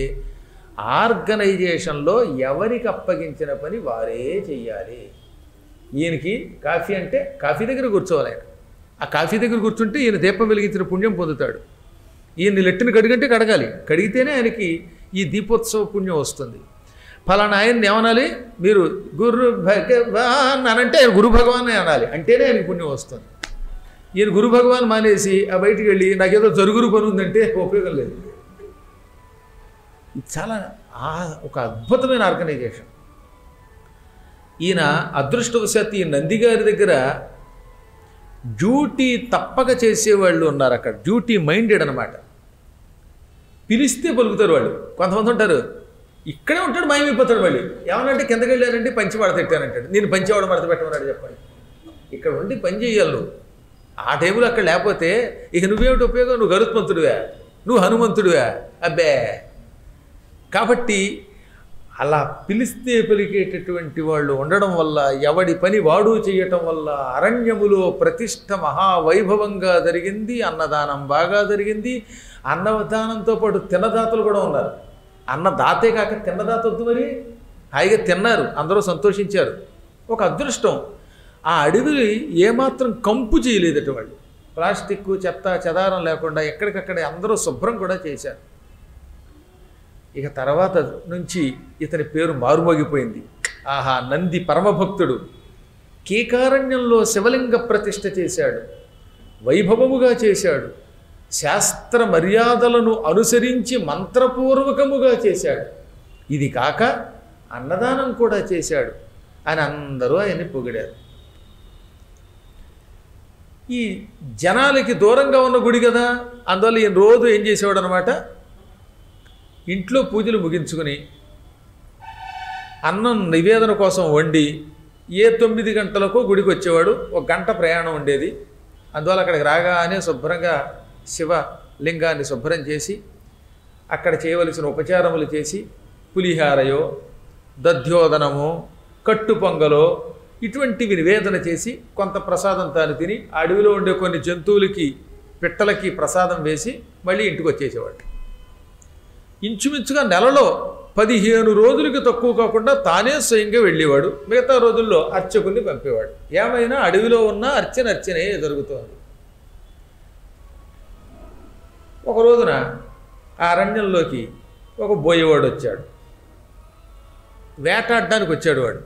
ఆర్గనైజేషన్లో ఎవరికి అప్పగించిన పని వారే చెయ్యాలి ఈయనకి కాఫీ అంటే కాఫీ దగ్గర కూర్చోవాలి ఆయన ఆ కాఫీ దగ్గర కూర్చుంటే ఈయన దీపం వెలిగించిన పుణ్యం పొందుతాడు ఈయన్ని లెట్టిన కడిగంటే కడగాలి కడిగితేనే ఆయనకి ఈ దీపోత్సవ పుణ్యం వస్తుంది ఫలానా ఆయన్ని ఏమనాలి మీరు గురు భగవాన్ అని అంటే ఆయన గురు భగవాన్ అనాలి అంటేనే ఆయనకి పుణ్యం వస్తుంది ఈయన గురు భగవాన్ మానేసి ఆ బయటికి వెళ్ళి నాకేదో జరుగురు పని ఉందంటే ఉపయోగం లేదు ఇది చాలా ఆ- ఒక అద్భుతమైన ఆర్గనైజేషన్ ఈయన అదృష్టవశాత్తు ఈ నందిగారి దగ్గర డ్యూటీ తప్పక చేసేవాళ్ళు ఉన్నారు అక్కడ డ్యూటీ మైండెడ్ అనమాట పిలిస్తే పలుకుతారు వాళ్ళు కొంతమంది ఉంటారు ఇక్కడే ఉంటాడు మాయమైపోతాడు మళ్ళీ ఏమనంటే కిందకి వెళ్ళారంటే పంచి మడత పెట్టానంటాడు నేను పంచి అవడం మడత పెట్టమన్నాడు చెప్పండి ఇక్కడ ఉండి పని చేయాలి నువ్వు ఆ టైంలో అక్కడ లేకపోతే ఇక నువ్వేమిటి ఉపయోగం నువ్వు గరుత్మంతుడివే నువ్వు హనుమంతుడివే అబ్బే కాబట్టి అలా పిలిస్తే పలికేటటువంటి వాళ్ళు ఉండడం వల్ల ఎవడి పని వాడు చేయటం వల్ల అరణ్యములో ప్రతిష్ట మహావైభవంగా జరిగింది అన్నదానం బాగా జరిగింది అన్నదానంతో పాటు తిన్నదాతలు కూడా ఉన్నారు అన్నదాతే కాక తిన్నదాత వద్దు మరి హాయిగా తిన్నారు అందరూ సంతోషించారు ఒక అదృష్టం ఆ అడవి ఏమాత్రం కంపు చేయలేదట వాళ్ళు ప్లాస్టిక్ చెత్త చెదారం లేకుండా ఎక్కడికక్కడ అందరూ శుభ్రం కూడా చేశారు ఇక తర్వాత నుంచి ఇతని పేరు మారుమోగిపోయింది ఆహా నంది పరమభక్తుడు కీకారణ్యంలో శివలింగ ప్రతిష్ఠ చేశాడు వైభవముగా చేశాడు శాస్త్ర మర్యాదలను అనుసరించి మంత్రపూర్వకముగా చేశాడు ఇది కాక అన్నదానం కూడా చేశాడు అని అందరూ ఆయన్ని పొగిడారు ఈ జనాలకి దూరంగా ఉన్న గుడి కదా అందువల్ల ఈయన రోజు ఏం చేసేవాడు అనమాట ఇంట్లో పూజలు ముగించుకుని అన్నం నివేదన కోసం వండి ఏ తొమ్మిది గంటలకు గుడికి వచ్చేవాడు ఒక గంట ప్రయాణం ఉండేది అందువల్ల అక్కడికి రాగానే శుభ్రంగా శివ లింగాన్ని శుభ్రం చేసి అక్కడ చేయవలసిన ఉపచారములు చేసి పులిహారయో దధ్యోదనమో కట్టు పొంగలో ఇటువంటివి నివేదన చేసి కొంత ప్రసాదం తాను తిని ఆ అడవిలో ఉండే కొన్ని జంతువులకి పిట్టలకి ప్రసాదం వేసి మళ్ళీ ఇంటికి వచ్చేసేవాడు ఇంచుమించుగా నెలలో పదిహేను రోజులకి తక్కువ కాకుండా తానే స్వయంగా వెళ్ళేవాడు మిగతా రోజుల్లో అర్చకుల్ని పంపేవాడు ఏమైనా అడవిలో ఉన్న అర్చన అర్చనే జరుగుతోంది ఒక రోజున ఆ అరణ్యంలోకి ఒక బోయేవాడు వచ్చాడు వేటాడడానికి వచ్చాడు వాడు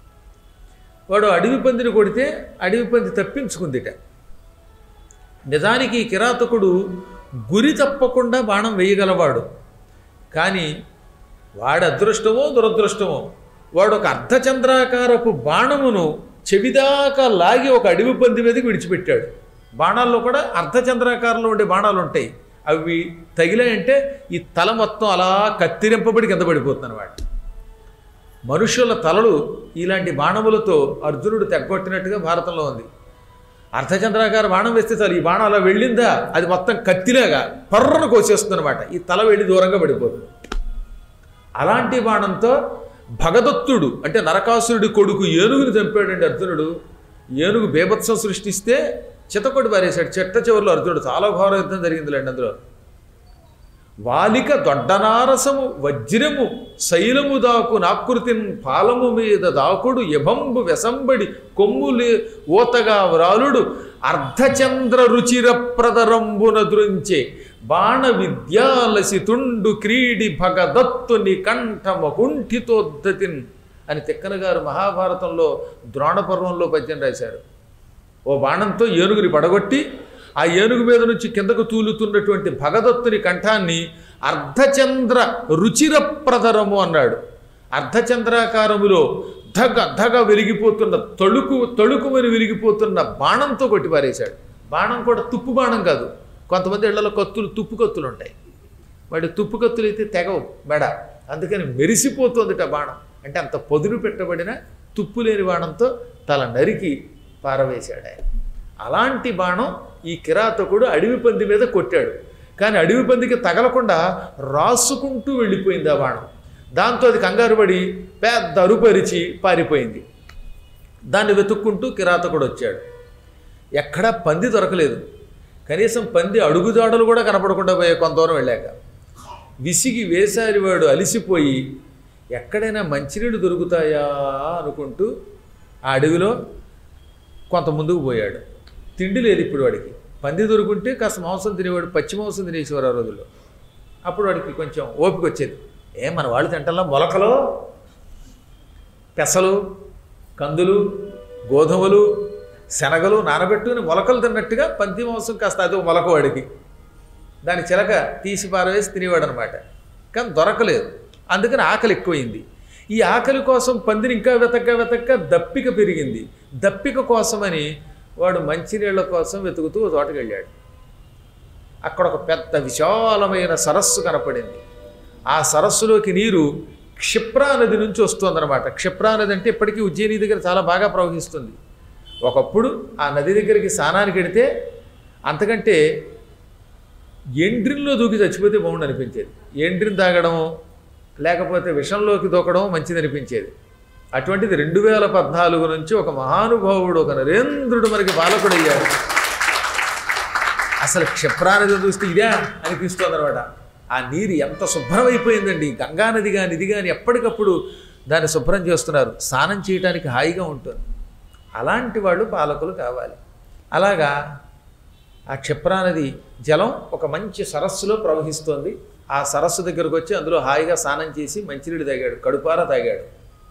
వాడు అడవి పందిని కొడితే అడవి పంది తప్పించుకుందిట నిజానికి ఈ కిరాతకుడు గురి తప్పకుండా బాణం వేయగలవాడు కానీ వాడి అదృష్టమో దురదృష్టమో వాడు ఒక అర్ధచంద్రాకారపు బాణమును చెవిదాకా లాగి ఒక అడవి పంది మీదకి విడిచిపెట్టాడు బాణాల్లో కూడా అర్ధచంద్రాకారంలో ఉండే బాణాలు ఉంటాయి అవి తగిలాయంటే ఈ తల మొత్తం అలా కత్తిరింపబడి కింద పడిపోతుంది అన్నమాట మనుషుల తలలు ఇలాంటి బాణములతో అర్జునుడు తెగ్గొట్టినట్టుగా భారతంలో ఉంది అర్ధచంద్రాకార బాణం వేస్తే చాలు ఈ బాణం అలా వెళ్ళిందా అది మొత్తం కత్తిలాగా పర్రను కోసేస్తుంది అనమాట ఈ తల వెళ్ళి దూరంగా పడిపోతుంది అలాంటి బాణంతో భగదత్తుడు అంటే నరకాసురుడి కొడుకు ఏనుగుని చంపాడండి అర్జునుడు ఏనుగు బేభత్సం సృష్టిస్తే చితకొడి పారేశాడు చెట్ట చివరిలో అర్జునుడు చాలా ఘోర యుద్ధం జరిగిందిలేండి అందులో వాలిక దొడ్డనారసము వజ్రము శైలము దాకు నాకృతిన్ పాలము మీద దాకుడు యభంబు వెసంబడి కొమ్ములు ఓతగా వ్రాలుడు అర్ధచంద్ర రుచిర ప్రదరంబున దృంచే బాణ విద్యాలసి తుండు క్రీడి భగదత్తుని కంఠమ కుంఠితోద్ధతిన్ అని తిక్కన గారు మహాభారతంలో ద్రోణపర్వంలో పద్యం రాశారు ఓ బాణంతో ఏనుగుని పడగొట్టి ఆ ఏనుగు మీద నుంచి కిందకు తూలుతున్నటువంటి భగదత్తుని కంఠాన్ని అర్ధచంద్ర రుచిర ప్రదరము అన్నాడు అర్ధచంద్రాకారములో ధగ ధగ వెలిగిపోతున్న తొడుకు తొడుకుమని వెలిగిపోతున్న బాణంతో కొట్టిపారేశాడు బాణం కూడా తుప్పు బాణం కాదు కొంతమంది ఇళ్లలో కత్తులు తుప్పు కత్తులు ఉంటాయి వాడి తుప్పు కత్తులు అయితే తెగవు మెడ అందుకని మెరిసిపోతుందిట బాణం అంటే అంత పొదును పెట్టబడిన తుప్పు లేని బాణంతో తల నరికి పారవేశాడు ఆయన అలాంటి బాణం ఈ కిరాతకుడు అడవి పంది మీద కొట్టాడు కానీ అడవి పందికి తగలకుండా రాసుకుంటూ వెళ్ళిపోయింది ఆ బాణం దాంతో అది కంగారు పడి పెద్ద అరుపరిచి పారిపోయింది దాన్ని వెతుక్కుంటూ కిరాతకుడు వచ్చాడు ఎక్కడా పంది దొరకలేదు కనీసం పంది అడుగుజాడలు కూడా కనపడకుండా పోయే కొంత దూరం వెళ్ళాక విసిగి వేసారి వాడు అలిసిపోయి ఎక్కడైనా మంచినీళ్ళు దొరుకుతాయా అనుకుంటూ ఆ అడవిలో కొంత ముందుకు పోయాడు తిండి లేదు ఇప్పుడు వాడికి పంది దొరుకుంటే కాస్త మాంసం తినేవాడు పచ్చి మాంసం తినేసేవారు ఆ రోజుల్లో అప్పుడు వాడికి కొంచెం ఓపిక వచ్చేది ఏ మన వాళ్ళు తింటల్లా మొలకలు పెసలు కందులు గోధుమలు శనగలు నానబెట్టుకుని మొలకలు తిన్నట్టుగా పంది మాంసం కాస్త అది ఒక మొలక వాడికి దాని చిలక తీసి పారవేసి తినేవాడు అనమాట కానీ దొరకలేదు అందుకని ఆకలి ఎక్కువైంది ఈ ఆకలి కోసం పందిని ఇంకా వెతక్క వెతక్క దప్పిక పెరిగింది దప్పిక కోసమని వాడు మంచినీళ్ళ కోసం వెతుకుతూ ఓ తోటకి వెళ్ళాడు అక్కడ ఒక పెద్ద విశాలమైన సరస్సు కనపడింది ఆ సరస్సులోకి నీరు క్షిప్రా నది నుంచి వస్తుందన్నమాట క్షిప్రా నది అంటే ఇప్పటికీ ఉజ్జయిని దగ్గర చాలా బాగా ప్రవహిస్తుంది ఒకప్పుడు ఆ నది దగ్గరికి స్నానానికి వెడితే అంతకంటే ఎండ్రిన్లో దూకి చచ్చిపోతే బాగుండు అనిపించేది ఎండ్రిన్ తాగడం లేకపోతే విషంలోకి దూకడం మంచిది అనిపించేది అటువంటిది రెండు వేల పద్నాలుగు నుంచి ఒక మహానుభావుడు ఒక నరేంద్రుడు మనకి పాలకుడయ్యాడు అసలు క్షిప్రానది చూస్తే ఇదే అనిపిస్తుంది అనమాట ఆ నీరు ఎంత శుభ్రమైపోయిందండి గంగా నది కానీ ఇది కానీ ఎప్పటికప్పుడు దాన్ని శుభ్రం చేస్తున్నారు స్నానం చేయడానికి హాయిగా ఉంటుంది అలాంటి వాళ్ళు పాలకులు కావాలి అలాగా ఆ క్షిప్రానది జలం ఒక మంచి సరస్సులో ప్రవహిస్తోంది ఆ సరస్సు దగ్గరకు వచ్చి అందులో హాయిగా స్నానం చేసి మంచినీళ్ళు తాగాడు కడుపారా తాగాడు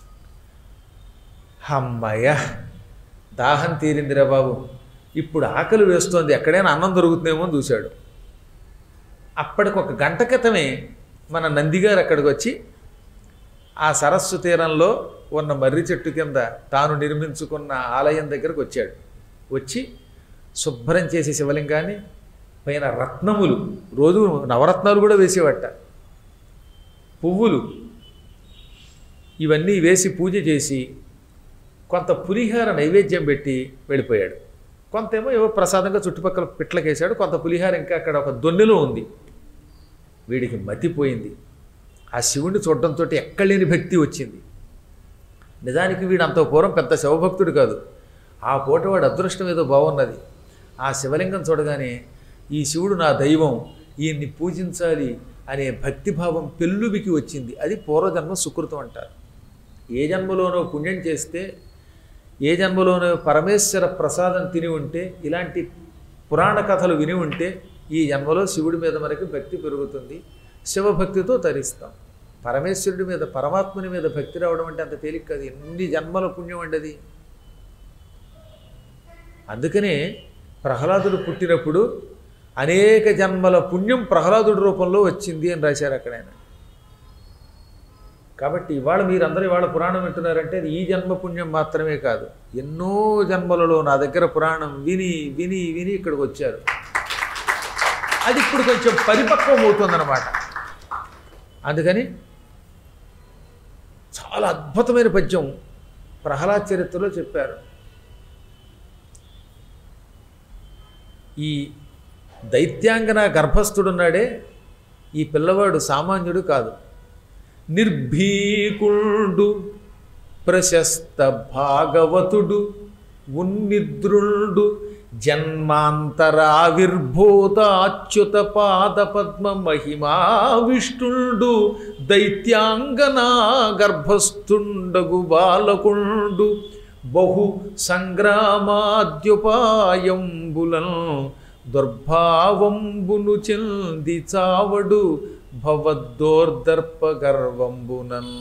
అమ్మయ్య దాహం తీరిందిరా బాబు ఇప్పుడు ఆకలి వేస్తోంది ఎక్కడైనా అన్నం దొరుకుతుందేమో అని చూశాడు అప్పటికి ఒక గంట క్రితమే మన నందిగారు అక్కడికి వచ్చి ఆ సరస్సు తీరంలో ఉన్న మర్రి చెట్టు కింద తాను నిర్మించుకున్న ఆలయం దగ్గరకు వచ్చాడు వచ్చి శుభ్రం చేసి శివలింగాన్ని పైన రత్నములు రోజు నవరత్నాలు కూడా వేసేవట పువ్వులు ఇవన్నీ వేసి పూజ చేసి కొంత పులిహార నైవేద్యం పెట్టి వెళ్ళిపోయాడు కొంతేమో ఏవో ప్రసాదంగా చుట్టుపక్కల పిట్లకేశాడు కొంత పులిహార ఇంకా అక్కడ ఒక దొన్నెలో ఉంది వీడికి మతిపోయింది ఆ శివుణ్ణి చూడడంతో ఎక్కలేని భక్తి వచ్చింది నిజానికి వీడు అంత పూర్వం పెద్ద శివభక్తుడు కాదు ఆ పూట వాడు అదృష్టం ఏదో బాగున్నది ఆ శివలింగం చూడగానే ఈ శివుడు నా దైవం ఈయన్ని పూజించాలి అనే భక్తిభావం పెళ్ళుబికి వచ్చింది అది పూర్వజన్మ సుకృతం అంటారు ఏ జన్మలోనో పుణ్యం చేస్తే ఏ జన్మలోనో పరమేశ్వర ప్రసాదం తిని ఉంటే ఇలాంటి పురాణ కథలు విని ఉంటే ఈ జన్మలో శివుడి మీద మనకి భక్తి పెరుగుతుంది శివభక్తితో తరిస్తాం పరమేశ్వరుడి మీద పరమాత్ముని మీద భక్తి రావడం అంటే అంత తేలిక కాదు ఎన్ని జన్మల పుణ్యం అండి అది అందుకనే ప్రహ్లాదుడు పుట్టినప్పుడు అనేక జన్మల పుణ్యం ప్రహ్లాదుడి రూపంలో వచ్చింది అని రాశారు అక్కడ ఆయన కాబట్టి ఇవాళ మీరందరూ ఇవాళ పురాణం వింటున్నారంటే అది ఈ జన్మ పుణ్యం మాత్రమే కాదు ఎన్నో జన్మలలో నా దగ్గర పురాణం విని విని విని ఇక్కడికి వచ్చారు అది ఇప్పుడు కొంచెం పరిపక్వం అవుతుందన్నమాట అందుకని చాలా అద్భుతమైన పద్యం ప్రహ్లాద్ చరిత్రలో చెప్పారు ఈ దైత్యాంగన గర్భస్థుడున్నాడే ఈ పిల్లవాడు సామాన్యుడు కాదు నిర్భీకుడు ప్రశస్త భాగవతుడు ఉన్నిద్రుండు జన్మాంతరావిర్భూత అచ్యుత పాద పద్మ మహిమా విష్ణుండు దైత్యాంగనా గర్భస్థుండగు బాలకుండు బహు సంగ్రామాద్యుపాయంబులను దుర్భావంబును చెంది చావడు భవద్దోర్దర్ప గర్వంబునన్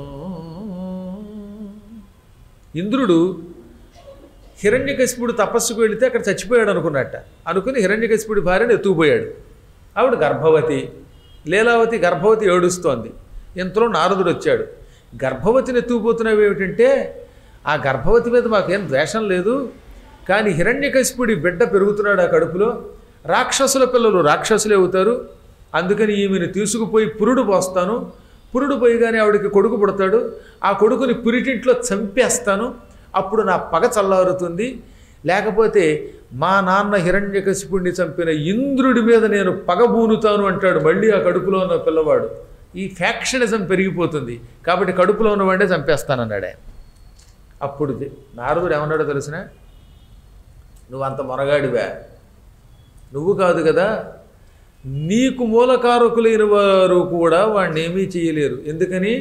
ఇంద్రుడు హిరణ్యకశిపుడు తపస్సుకు వెళితే అక్కడ చచ్చిపోయాడు అనుకున్నట్ట అనుకుని హిరణ్యకశిపుడి భార్యను ఎత్తుకుపోయాడు ఆవిడ గర్భవతి లీలావతి గర్భవతి ఏడుస్తోంది ఇంతలో నారదుడు వచ్చాడు గర్భవతిని ఎత్తుకుపోతున్నావు ఏమిటంటే ఆ గర్భవతి మీద మాకేం ద్వేషం లేదు కానీ హిరణ్యకశిపుడి బిడ్డ పెరుగుతున్నాడు ఆ కడుపులో రాక్షసుల పిల్లలు రాక్షసులే అవుతారు అందుకని ఈమెను తీసుకుపోయి పురుడు పోస్తాను పురుడు పోయిగానే ఆవిడకి కొడుకు పుడతాడు ఆ కొడుకుని పురిటింట్లో చంపేస్తాను అప్పుడు నా పగ చల్లారుతుంది లేకపోతే మా నాన్న హిరణ్యకశిపుణ్ణి చంపిన ఇంద్రుడి మీద నేను పగబూనుతాను అంటాడు మళ్ళీ ఆ కడుపులో ఉన్న పిల్లవాడు ఈ ఫ్యాక్షనిజం పెరిగిపోతుంది కాబట్టి కడుపులో ఉన్నవాడే చంపేస్తానన్నాడు ఆయన అప్పుడు ది- నారదుడు ఏమన్నాడో తెలిసిన నువ్వు అంత మొనగాడివా నువ్వు కాదు కదా నీకు మూలకారకులైన వారు కూడా వాడిని ఏమీ చేయలేరు ఎందుకని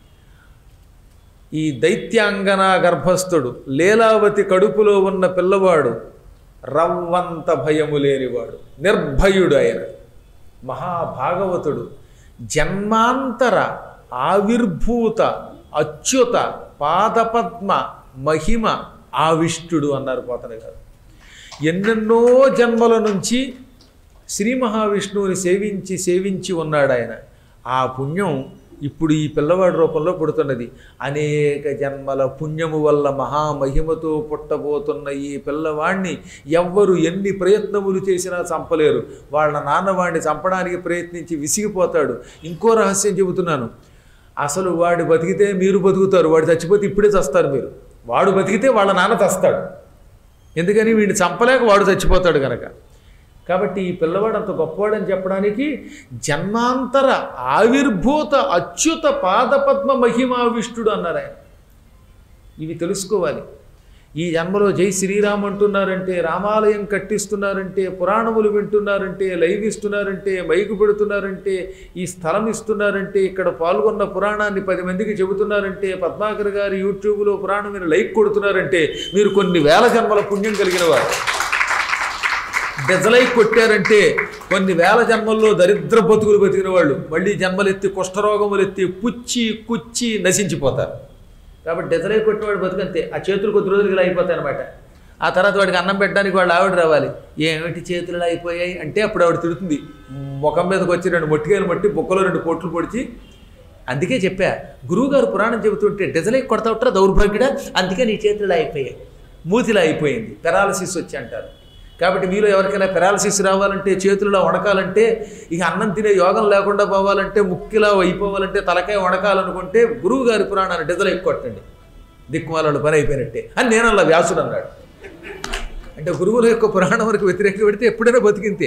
ఈ దైత్యాంగన గర్భస్థుడు లీలావతి కడుపులో ఉన్న పిల్లవాడు రవ్వంత భయము లేనివాడు నిర్భయుడు ఆయన మహాభాగవతుడు జన్మాంతర ఆవిర్భూత అచ్యుత పాదపద్మ మహిమ ఆవిష్టుడు అన్నారు పోతన గారు ఎన్నెన్నో జన్మల నుంచి శ్రీ మహావిష్ణువుని సేవించి సేవించి ఉన్నాడు ఆయన ఆ పుణ్యం ఇప్పుడు ఈ పిల్లవాడి రూపంలో పుడుతున్నది అనేక జన్మల పుణ్యము వల్ల మహామహిమతో పుట్టబోతున్న ఈ పిల్లవాడిని ఎవ్వరు ఎన్ని ప్రయత్నములు చేసినా చంపలేరు వాళ్ళ నాన్న వాడిని చంపడానికి ప్రయత్నించి విసిగిపోతాడు ఇంకో రహస్యం చెబుతున్నాను అసలు వాడు బతికితే మీరు బతుకుతారు వాడు చచ్చిపోతే ఇప్పుడే చస్తారు మీరు వాడు బతికితే వాళ్ళ నాన్న చస్తాడు ఎందుకని వీడిని చంపలేక వాడు చచ్చిపోతాడు కనుక కాబట్టి ఈ పిల్లవాడు అంత గొప్పవాడని చెప్పడానికి జన్మాంతర ఆవిర్భూత అచ్యుత పాదపద్మ మహిమావిష్టుడు అన్నారు ఆయన ఇవి తెలుసుకోవాలి ఈ జన్మలో జై శ్రీరామ్ అంటున్నారంటే రామాలయం కట్టిస్తున్నారంటే పురాణములు వింటున్నారంటే లైవ్ ఇస్తున్నారంటే మైకు పెడుతున్నారంటే ఈ స్థలం ఇస్తున్నారంటే ఇక్కడ పాల్గొన్న పురాణాన్ని పది మందికి చెబుతున్నారంటే పద్మాకర్ గారి యూట్యూబ్లో పురాణం మీరు లైక్ కొడుతున్నారంటే మీరు కొన్ని వేల జన్మల పుణ్యం కలిగిన వారు బెజలై కొట్టారంటే కొన్ని వేల జన్మల్లో దరిద్ర బతుకులు బతికిన వాళ్ళు మళ్ళీ జన్మలెత్తి కుష్ఠరోగములు ఎత్తి పుచ్చి కుచ్చి నశించిపోతారు కాబట్టి డెజలై కొట్టినవాడు బతుకంతే ఆ చేతులు కొద్ది రోజులకి ఇలా అయిపోతాయి అనమాట ఆ తర్వాత వాడికి అన్నం పెట్టడానికి వాళ్ళు ఆవిడ రావాలి ఏమిటి చేతులు ఇలా అయిపోయాయి అంటే అప్పుడు ఆవిడ తిడుతుంది ముఖం మీదకి వచ్చి రెండు మొట్టికాయలు మట్టి బొక్కలో రెండు పొట్లు పొడిచి అందుకే చెప్పా గురువుగారు పురాణం చెబుతుంటే డెజలై కొడతా ఉంటారా దౌర్భాగ్యుడా అందుకే నీ చేతులు ఇలా అయిపోయాయి మూతిలా అయిపోయింది పెరాలసిస్ వచ్చి అంటారు కాబట్టి మీలో ఎవరికైనా పెరాలసిస్ రావాలంటే చేతులలో వణకాలంటే ఇక అన్నం తినే యోగం లేకుండా పోవాలంటే ముక్కిలా అయిపోవాలంటే తలకాయ వణకాలనుకుంటే గురువు గారి పురాణాన్ని డెజలు కొట్టండి దిక్కుమాలను పని అయిపోయినట్టే అని నేను అలా వ్యాసుడు అన్నాడు అంటే గురువుల యొక్క పురాణం వరకు వ్యతిరేకంగా పెడితే ఎప్పుడైనా బతికింతే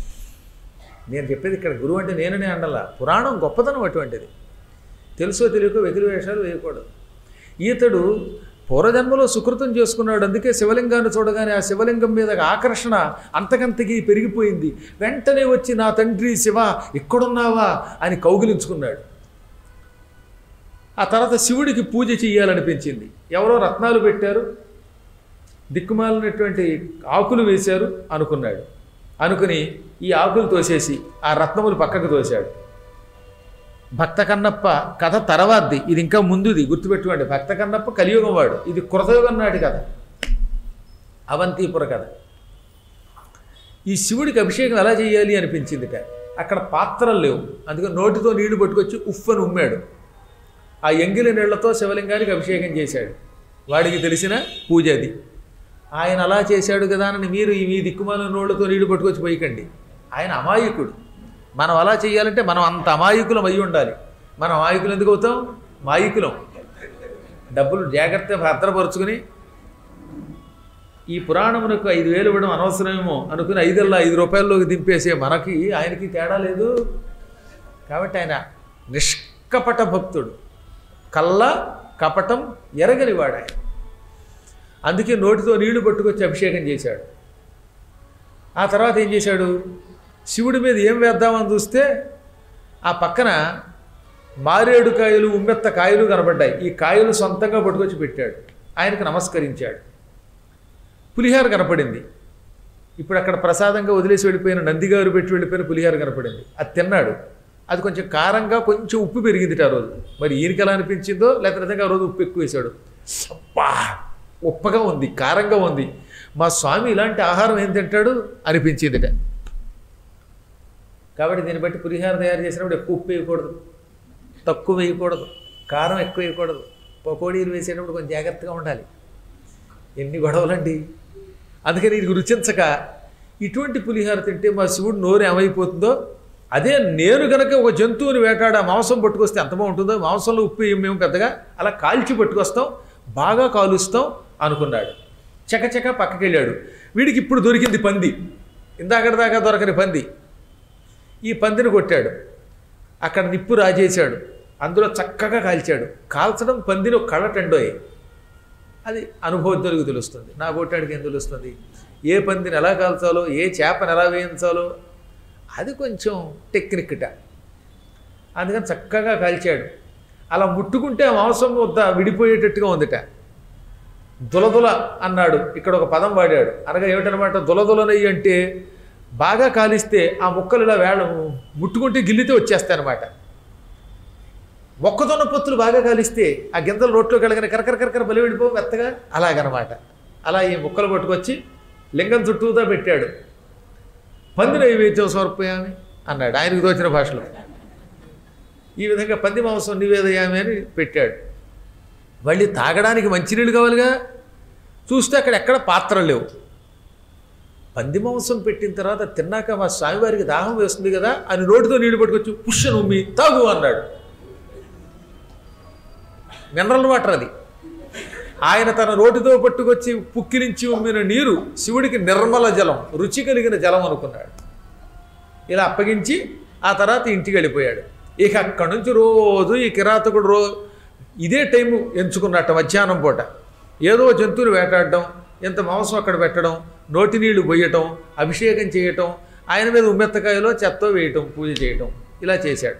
నేను చెప్పేది ఇక్కడ గురువు అంటే నేననే అండలా పురాణం గొప్పతనం అటువంటిది తెలుసో తెలియకో వెకిలి వేషాలు వేయకూడదు ఈతడు పూర్వజన్మలో సుకృతం చేసుకున్నాడు అందుకే శివలింగాన్ని చూడగానే ఆ శివలింగం మీద ఆకర్షణ అంతకంతకి పెరిగిపోయింది వెంటనే వచ్చి నా తండ్రి శివ ఎక్కడున్నావా అని కౌగిలించుకున్నాడు ఆ తర్వాత శివుడికి పూజ చేయాలనిపించింది ఎవరో రత్నాలు పెట్టారు దిక్కుమాలినటువంటి ఆకులు వేశారు అనుకున్నాడు అనుకుని ఈ ఆకులు తోసేసి ఆ రత్నములు పక్కకు తోశాడు భక్త కన్నప్ప కథ తర్వాతది ఇది ఇంకా ముందుది గుర్తుపెట్టుకోండి భక్త కన్నప్ప కలియుగం వాడు ఇది కృతయుగం నాటి కథ అవంతిపుర కథ ఈ శివుడికి అభిషేకం ఎలా చేయాలి అనిపించిందిట అక్కడ పాత్రలు లేవు అందుకని నోటితో నీళ్లు పట్టుకొచ్చి ఉఫ్ అని ఉమ్మాడు ఆ ఎంగిలి నీళ్లతో శివలింగానికి అభిషేకం చేశాడు వాడికి తెలిసిన పూజ అది ఆయన అలా చేశాడు కదా అని మీరు ఈ మీ దిక్కుమాల నోళ్లతో నీళ్లు పట్టుకొచ్చి పోయకండి ఆయన అమాయకుడు మనం అలా చేయాలంటే మనం అంత అమాయకులం అయి ఉండాలి మనం అమాయకులు ఎందుకు అవుతాం మాయకులం డబ్బులు జాగ్రత్తగా భద్రపరుచుకుని ఈ పురాణమునకు ఐదు వేలు ఇవ్వడం అనవసరమేమో అనుకుని ఐదల్లా ఐదు రూపాయల్లోకి దింపేసే మనకి ఆయనకి తేడా లేదు కాబట్టి ఆయన నిష్కపట భక్తుడు కళ్ళ కపటం ఎరగనివాడు ఆయన అందుకే నోటితో నీళ్లు పట్టుకొచ్చి అభిషేకం చేశాడు ఆ తర్వాత ఏం చేశాడు శివుడి మీద ఏం వేద్దామని చూస్తే ఆ పక్కన మారేడు కాయలు ఉమ్మెత్త కాయలు కనబడ్డాయి ఈ కాయలు సొంతంగా పట్టుకొచ్చి పెట్టాడు ఆయనకు నమస్కరించాడు పులిహార కనపడింది ఇప్పుడు అక్కడ ప్రసాదంగా వదిలేసి వెళ్ళిపోయిన నందిగారు పెట్టి వెళ్ళిపోయిన పులిహార కనపడింది అది తిన్నాడు అది కొంచెం కారంగా కొంచెం ఉప్పు పెరిగింది ఆ రోజు మరి ఈయనకి ఎలా అనిపించిందో లేకపోతే నిజంగా ఆ రోజు ఉప్పు ఎక్కువ వేశాడు అబ్బా ఉప్పగా ఉంది కారంగా ఉంది మా స్వామి ఇలాంటి ఆహారం ఏం తింటాడు అనిపించిందిట కాబట్టి దీన్ని బట్టి పులిహార తయారు చేసినప్పుడు ఎక్కువ ఉప్పు వేయకూడదు తక్కువ వేయకూడదు కారం ఎక్కువ వేయకూడదు పకోడీలు వేసేటప్పుడు కొంచెం జాగ్రత్తగా ఉండాలి ఎన్ని గొడవలండి అందుకని ఇది రుచించక ఇటువంటి పులిహార తింటే మా శివుడు నోరు ఏమైపోతుందో అదే నేను గనక ఒక జంతువుని వేటాడ మాంసం పట్టుకొస్తే ఎంత బాగుంటుందో మాంసంలో ఉప్పు వేయం మేము పెద్దగా అలా కాల్చి పట్టుకొస్తాం బాగా కాలుస్తాం అనుకున్నాడు చకచక పక్కకి వెళ్ళాడు వీడికి ఇప్పుడు దొరికింది పంది ఇందాకటి దాకా దొరకని పంది ఈ పందిని కొట్టాడు అక్కడ నిప్పు రాజేశాడు అందులో చక్కగా కాల్చాడు కాల్చడం పందిని ఒక కళ్ళ టెండోయే అది అనుభవజ్ఞులకు తెలుస్తుంది నా కొట్టాడికి ఏం తెలుస్తుంది ఏ పందిని ఎలా కాల్చాలో ఏ చేపను ఎలా వేయించాలో అది కొంచెం టెక్నిక్ట అందుకని చక్కగా కాల్చాడు అలా ముట్టుకుంటే ఆ మాంసం వద్ద విడిపోయేటట్టుగా ఉందిట దులదుల అన్నాడు ఇక్కడ ఒక పదం వాడాడు అనగా ఏమిటనమాట దులదులనయ్యి అంటే బాగా కాలిస్తే ఆ ముక్కలు ఇలా వేళ ముట్టుకుంటే గిల్లితే వచ్చేస్తాయి అనమాట మొక్కజొన్న పొత్తులు బాగా కాలిస్తే ఆ గింజలు రోట్లో కలగని కరకర కరకర బలి వెళ్ళిపో మెత్తగా అలాగనమాట అలా ఈ ముక్కలు పట్టుకొచ్చి లింగం చుట్టూతా పెట్టాడు పంది నైవేద్యం సమర్పయామి అన్నాడు ఆయనకు తోచిన భాషలో ఈ విధంగా పంది మాంసం నివేదయామి అని పెట్టాడు మళ్ళీ తాగడానికి మంచినీళ్ళు కావాలిగా చూస్తే అక్కడ ఎక్కడ పాత్రలు లేవు పంది మాంసం పెట్టిన తర్వాత తిన్నాక మా స్వామివారికి దాహం వేస్తుంది కదా అని నోటితో నీళ్లు పట్టుకొచ్చి పుష్యను ఉమ్మి తాగు అన్నాడు మినరల్ వాటర్ అది ఆయన తన నోటితో పట్టుకొచ్చి పుక్కిరించి ఉమ్మిన నీరు శివుడికి నిర్మల జలం రుచి కలిగిన జలం అనుకున్నాడు ఇలా అప్పగించి ఆ తర్వాత ఇంటికి వెళ్ళిపోయాడు ఇక అక్కడి నుంచి రోజు ఈ కిరాతకుడు రో ఇదే టైము ఎంచుకున్నట్ట మధ్యాహ్నం పూట ఏదో జంతువులు వేటాడడం ఇంత మాంసం అక్కడ పెట్టడం నోటి నీళ్లు పోయటం అభిషేకం చేయటం ఆయన మీద ఉమ్మెత్తకాయలో చెత్త వేయటం పూజ చేయటం ఇలా చేశాడు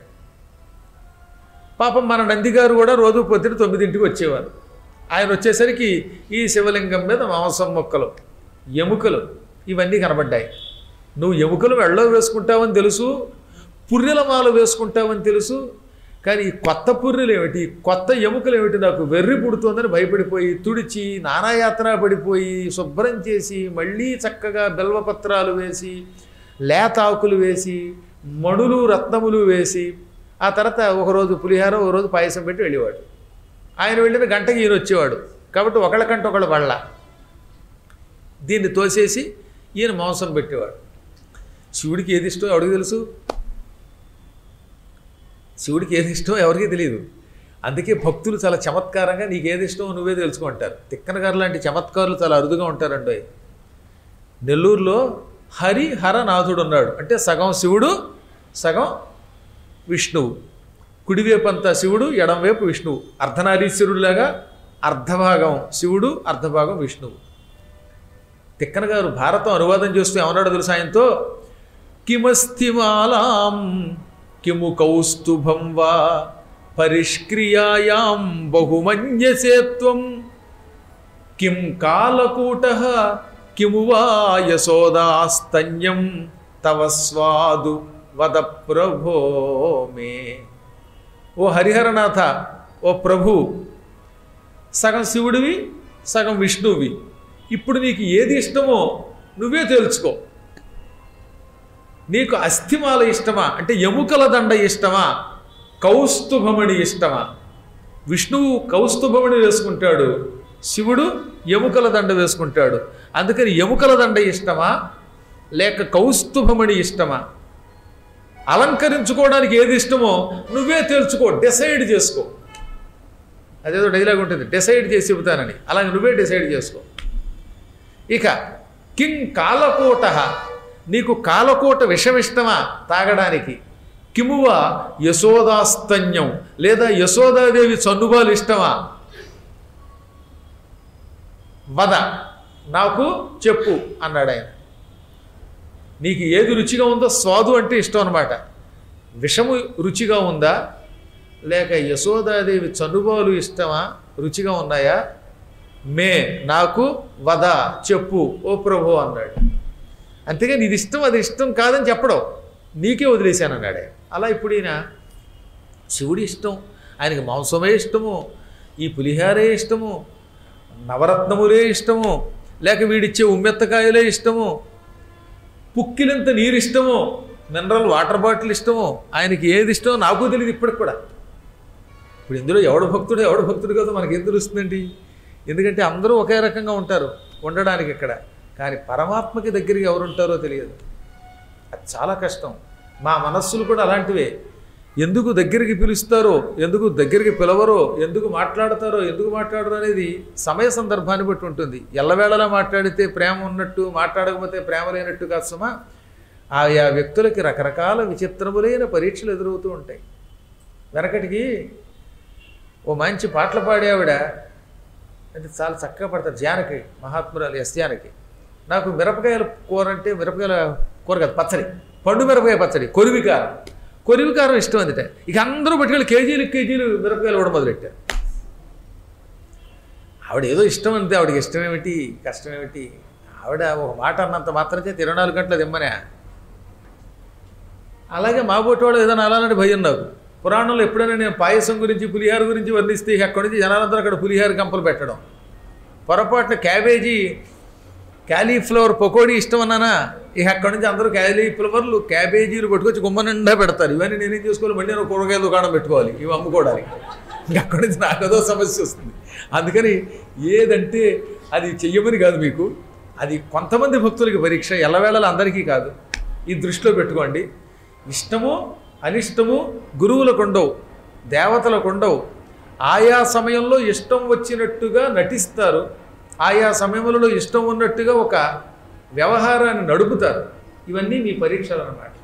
పాపం మన నందిగారు కూడా రోజు పొద్దున తొమ్మిదింటికి వచ్చేవారు ఆయన వచ్చేసరికి ఈ శివలింగం మీద మాంసం మొక్కలు ఎముకలు ఇవన్నీ కనబడ్డాయి నువ్వు ఎముకలు వెళ్ళలో వేసుకుంటావని తెలుసు పుర్రెల మాల వేసుకుంటావని తెలుసు కానీ ఈ కొత్త పుర్రెలు ఏమిటి కొత్త ఎముకలు ఏమిటి నాకు వెర్రి పుడుతోందని భయపడిపోయి తుడిచి నానాయాత్ర పడిపోయి శుభ్రం చేసి మళ్ళీ చక్కగా బెల్వపత్రాలు వేసి లేత ఆకులు వేసి మణులు రత్నములు వేసి ఆ తర్వాత ఒకరోజు పులిహార ఒకరోజు పాయసం పెట్టి వెళ్ళేవాడు ఆయన వెళ్ళిన గంటకి ఈయన వచ్చేవాడు కాబట్టి ఒకళ్ళకంటే ఒకళ్ళు వాళ్ళ దీన్ని తోసేసి ఈయన మాంసం పెట్టేవాడు శివుడికి ఏది ఇష్టం ఎవరికి తెలుసు శివుడికి ఏది ఇష్టం ఎవరికీ తెలియదు అందుకే భక్తులు చాలా చమత్కారంగా నీకు ఏది ఇష్టం నువ్వే తెలుసుకుంటారు తిక్కన గారు లాంటి చమత్కారులు చాలా అరుదుగా ఉంటారండి నెల్లూరులో హరి హర నాథుడు ఉన్నాడు అంటే సగం శివుడు సగం విష్ణువు కుడివైపంతా శివుడు ఎడంవైపు విష్ణువు అర్ధనారీశ్వరుడిలాగా అర్ధభాగం శివుడు అర్ధభాగం విష్ణువు తిక్కన గారు భారతం అనువాదం చేస్తూ ఏమన్నాడో తెలుసు ఆయనతో కిమస్తిమాలాం కిము కౌస్తుభం వా పరిష్క్రియాయాం బహుమన్యసేత్వం కిం కాలకూట కిము వా యశోదాస్తన్యం తవ స్వాదు వద ప్రభో మే ఓ హరిహరనాథ ఓ ప్రభు సగం శివుడివి సగం విష్ణువి ఇప్పుడు నీకు ఏది ఇష్టమో నువ్వే తెలుసుకో నీకు అస్థిమాల ఇష్టమా అంటే ఎముకల దండ ఇష్టమా కౌస్తుభమణి ఇష్టమా విష్ణువు కౌస్తుభమణి వేసుకుంటాడు శివుడు ఎముకల దండ వేసుకుంటాడు అందుకని ఎముకల దండ ఇష్టమా లేక కౌస్తుభమణి ఇష్టమా అలంకరించుకోవడానికి ఏది ఇష్టమో నువ్వే తెలుసుకో డిసైడ్ చేసుకో అదేదో డైలాగ్ ఉంటుంది డిసైడ్ చేసి చెబుతానని అలాగే నువ్వే డిసైడ్ చేసుకో ఇక కింగ్ కాలకోట నీకు కాలకోట విషమిష్టమా తాగడానికి కిమువ యశోదాస్తన్యం లేదా యశోదాదేవి చన్నుబాలు ఇష్టమా వద నాకు చెప్పు అన్నాడు ఆయన నీకు ఏది రుచిగా ఉందో స్వాదు అంటే ఇష్టం అనమాట విషము రుచిగా ఉందా లేక యశోదాదేవి చనుబాలు ఇష్టమా రుచిగా ఉన్నాయా మే నాకు వద చెప్పు ఓ ప్రభు అన్నాడు అంతేగాని ఇది ఇష్టం అది ఇష్టం కాదని చెప్పడం నీకే వదిలేశాను అన్నాడు ఆయన. అలా ఇప్పుడు ఈయన శివుడి ఇష్టం ఆయనకి మాంసమే ఇష్టము ఈ పులిహారే ఇష్టము నవరత్నములే ఇష్టము లేక వీడిచ్చే ఉమ్మెత్తకాయలే ఇష్టము పుక్కిలంత నీరు ఇష్టము మినరల్ వాటర్ బాటిల్ ఇష్టము ఆయనకి ఏది ఇష్టమో నాకు తెలియదు ఇప్పటికి కూడా ఇప్పుడు ఇందులో ఎవడు భక్తుడు ఎవడు భక్తుడు కాదో మనకి ఏం తెలుస్తుందండి ఎందుకంటే అందరూ ఒకే రకంగా ఉంటారు ఉండడానికి ఇక్కడ కానీ పరమాత్మకి దగ్గరికి ఎవరు ఉంటారో తెలియదు అది చాలా కష్టం మా మనస్సులు కూడా అలాంటివే ఎందుకు దగ్గరికి పిలుస్తారో ఎందుకు దగ్గరికి పిలవరో ఎందుకు మాట్లాడతారో ఎందుకు మాట్లాడరో అనేది సమయ సందర్భాన్ని బట్టి ఉంటుంది ఎల్లవేళలా మాట్లాడితే ప్రేమ ఉన్నట్టు మాట్లాడకపోతే ప్రేమ లేనట్టు కాదు సుమా ఆయా వ్యక్తులకి రకరకాల విచిత్రములైన పరీక్షలు ఎదురవుతూ ఉంటాయి వెనకటికి ఓ మంచి పాటలు పాడే ఆవిడ అంటే చాలా చక్కగా పడతారు జానకి మహాత్మురాలు ఎస్ జానకి నాకు మిరపకాయల కూర అంటే మిరపకాయల కూర కాదు పచ్చడి పండు మిరపకాయ పచ్చడి కొరివికారం కొరివికారం ఇష్టం అందుట ఇక అందరూ పట్టుకెళ్ళి కేజీలు కేజీలు మిరపకాయలు కూడా మొదలెట్టారు ఆవిడ ఏదో ఇష్టం అంతే ఆవిడకి ఇష్టం ఏమిటి కష్టం ఏమిటి ఆవిడ ఒక మాట అన్నంత మాత్రం చేతి ఇరవై నాలుగు గంటలు దిమ్మనే అలాగే మా బోటి వాడు ఏదైనా అలాంటి భయం నాకు పురాణంలో ఎప్పుడైనా నేను పాయసం గురించి పులిహార గురించి వర్ణిస్తే ఇక అక్కడి నుంచి జనాలందరూ అక్కడ పులిహార కంపలు పెట్టడం పొరపాటున క్యాబేజీ క్యాలీఫ్లవర్ పకోడీ ఇష్టం అన్నానా ఇక అక్కడి నుంచి అందరూ క్యాలీఫ్లవర్లు క్యాబేజీలు పట్టుకొచ్చి గుమ్మ నిండా పెడతారు ఇవన్నీ నేనేం చేసుకోవాలి మళ్ళీ నేను కూరగాయల దుకాణం పెట్టుకోవాలి ఇవి అమ్ముకోవడానికి ఇంకా అక్కడి నుంచి నాకు అదో సమస్య వస్తుంది అందుకని ఏదంటే అది చెయ్యమని కాదు మీకు అది కొంతమంది భక్తులకి పరీక్ష ఎల్లవేళలా అందరికీ కాదు ఈ దృష్టిలో పెట్టుకోండి ఇష్టము అనిష్టము గురువులకు ఉండవు దేవతలకు ఉండవు ఆయా సమయంలో ఇష్టం వచ్చినట్టుగా నటిస్తారు ఆయా సమయములలో ఇష్టం ఉన్నట్టుగా ఒక వ్యవహారాన్ని నడుపుతారు ఇవన్నీ మీ పరీక్షలు అన్నమాట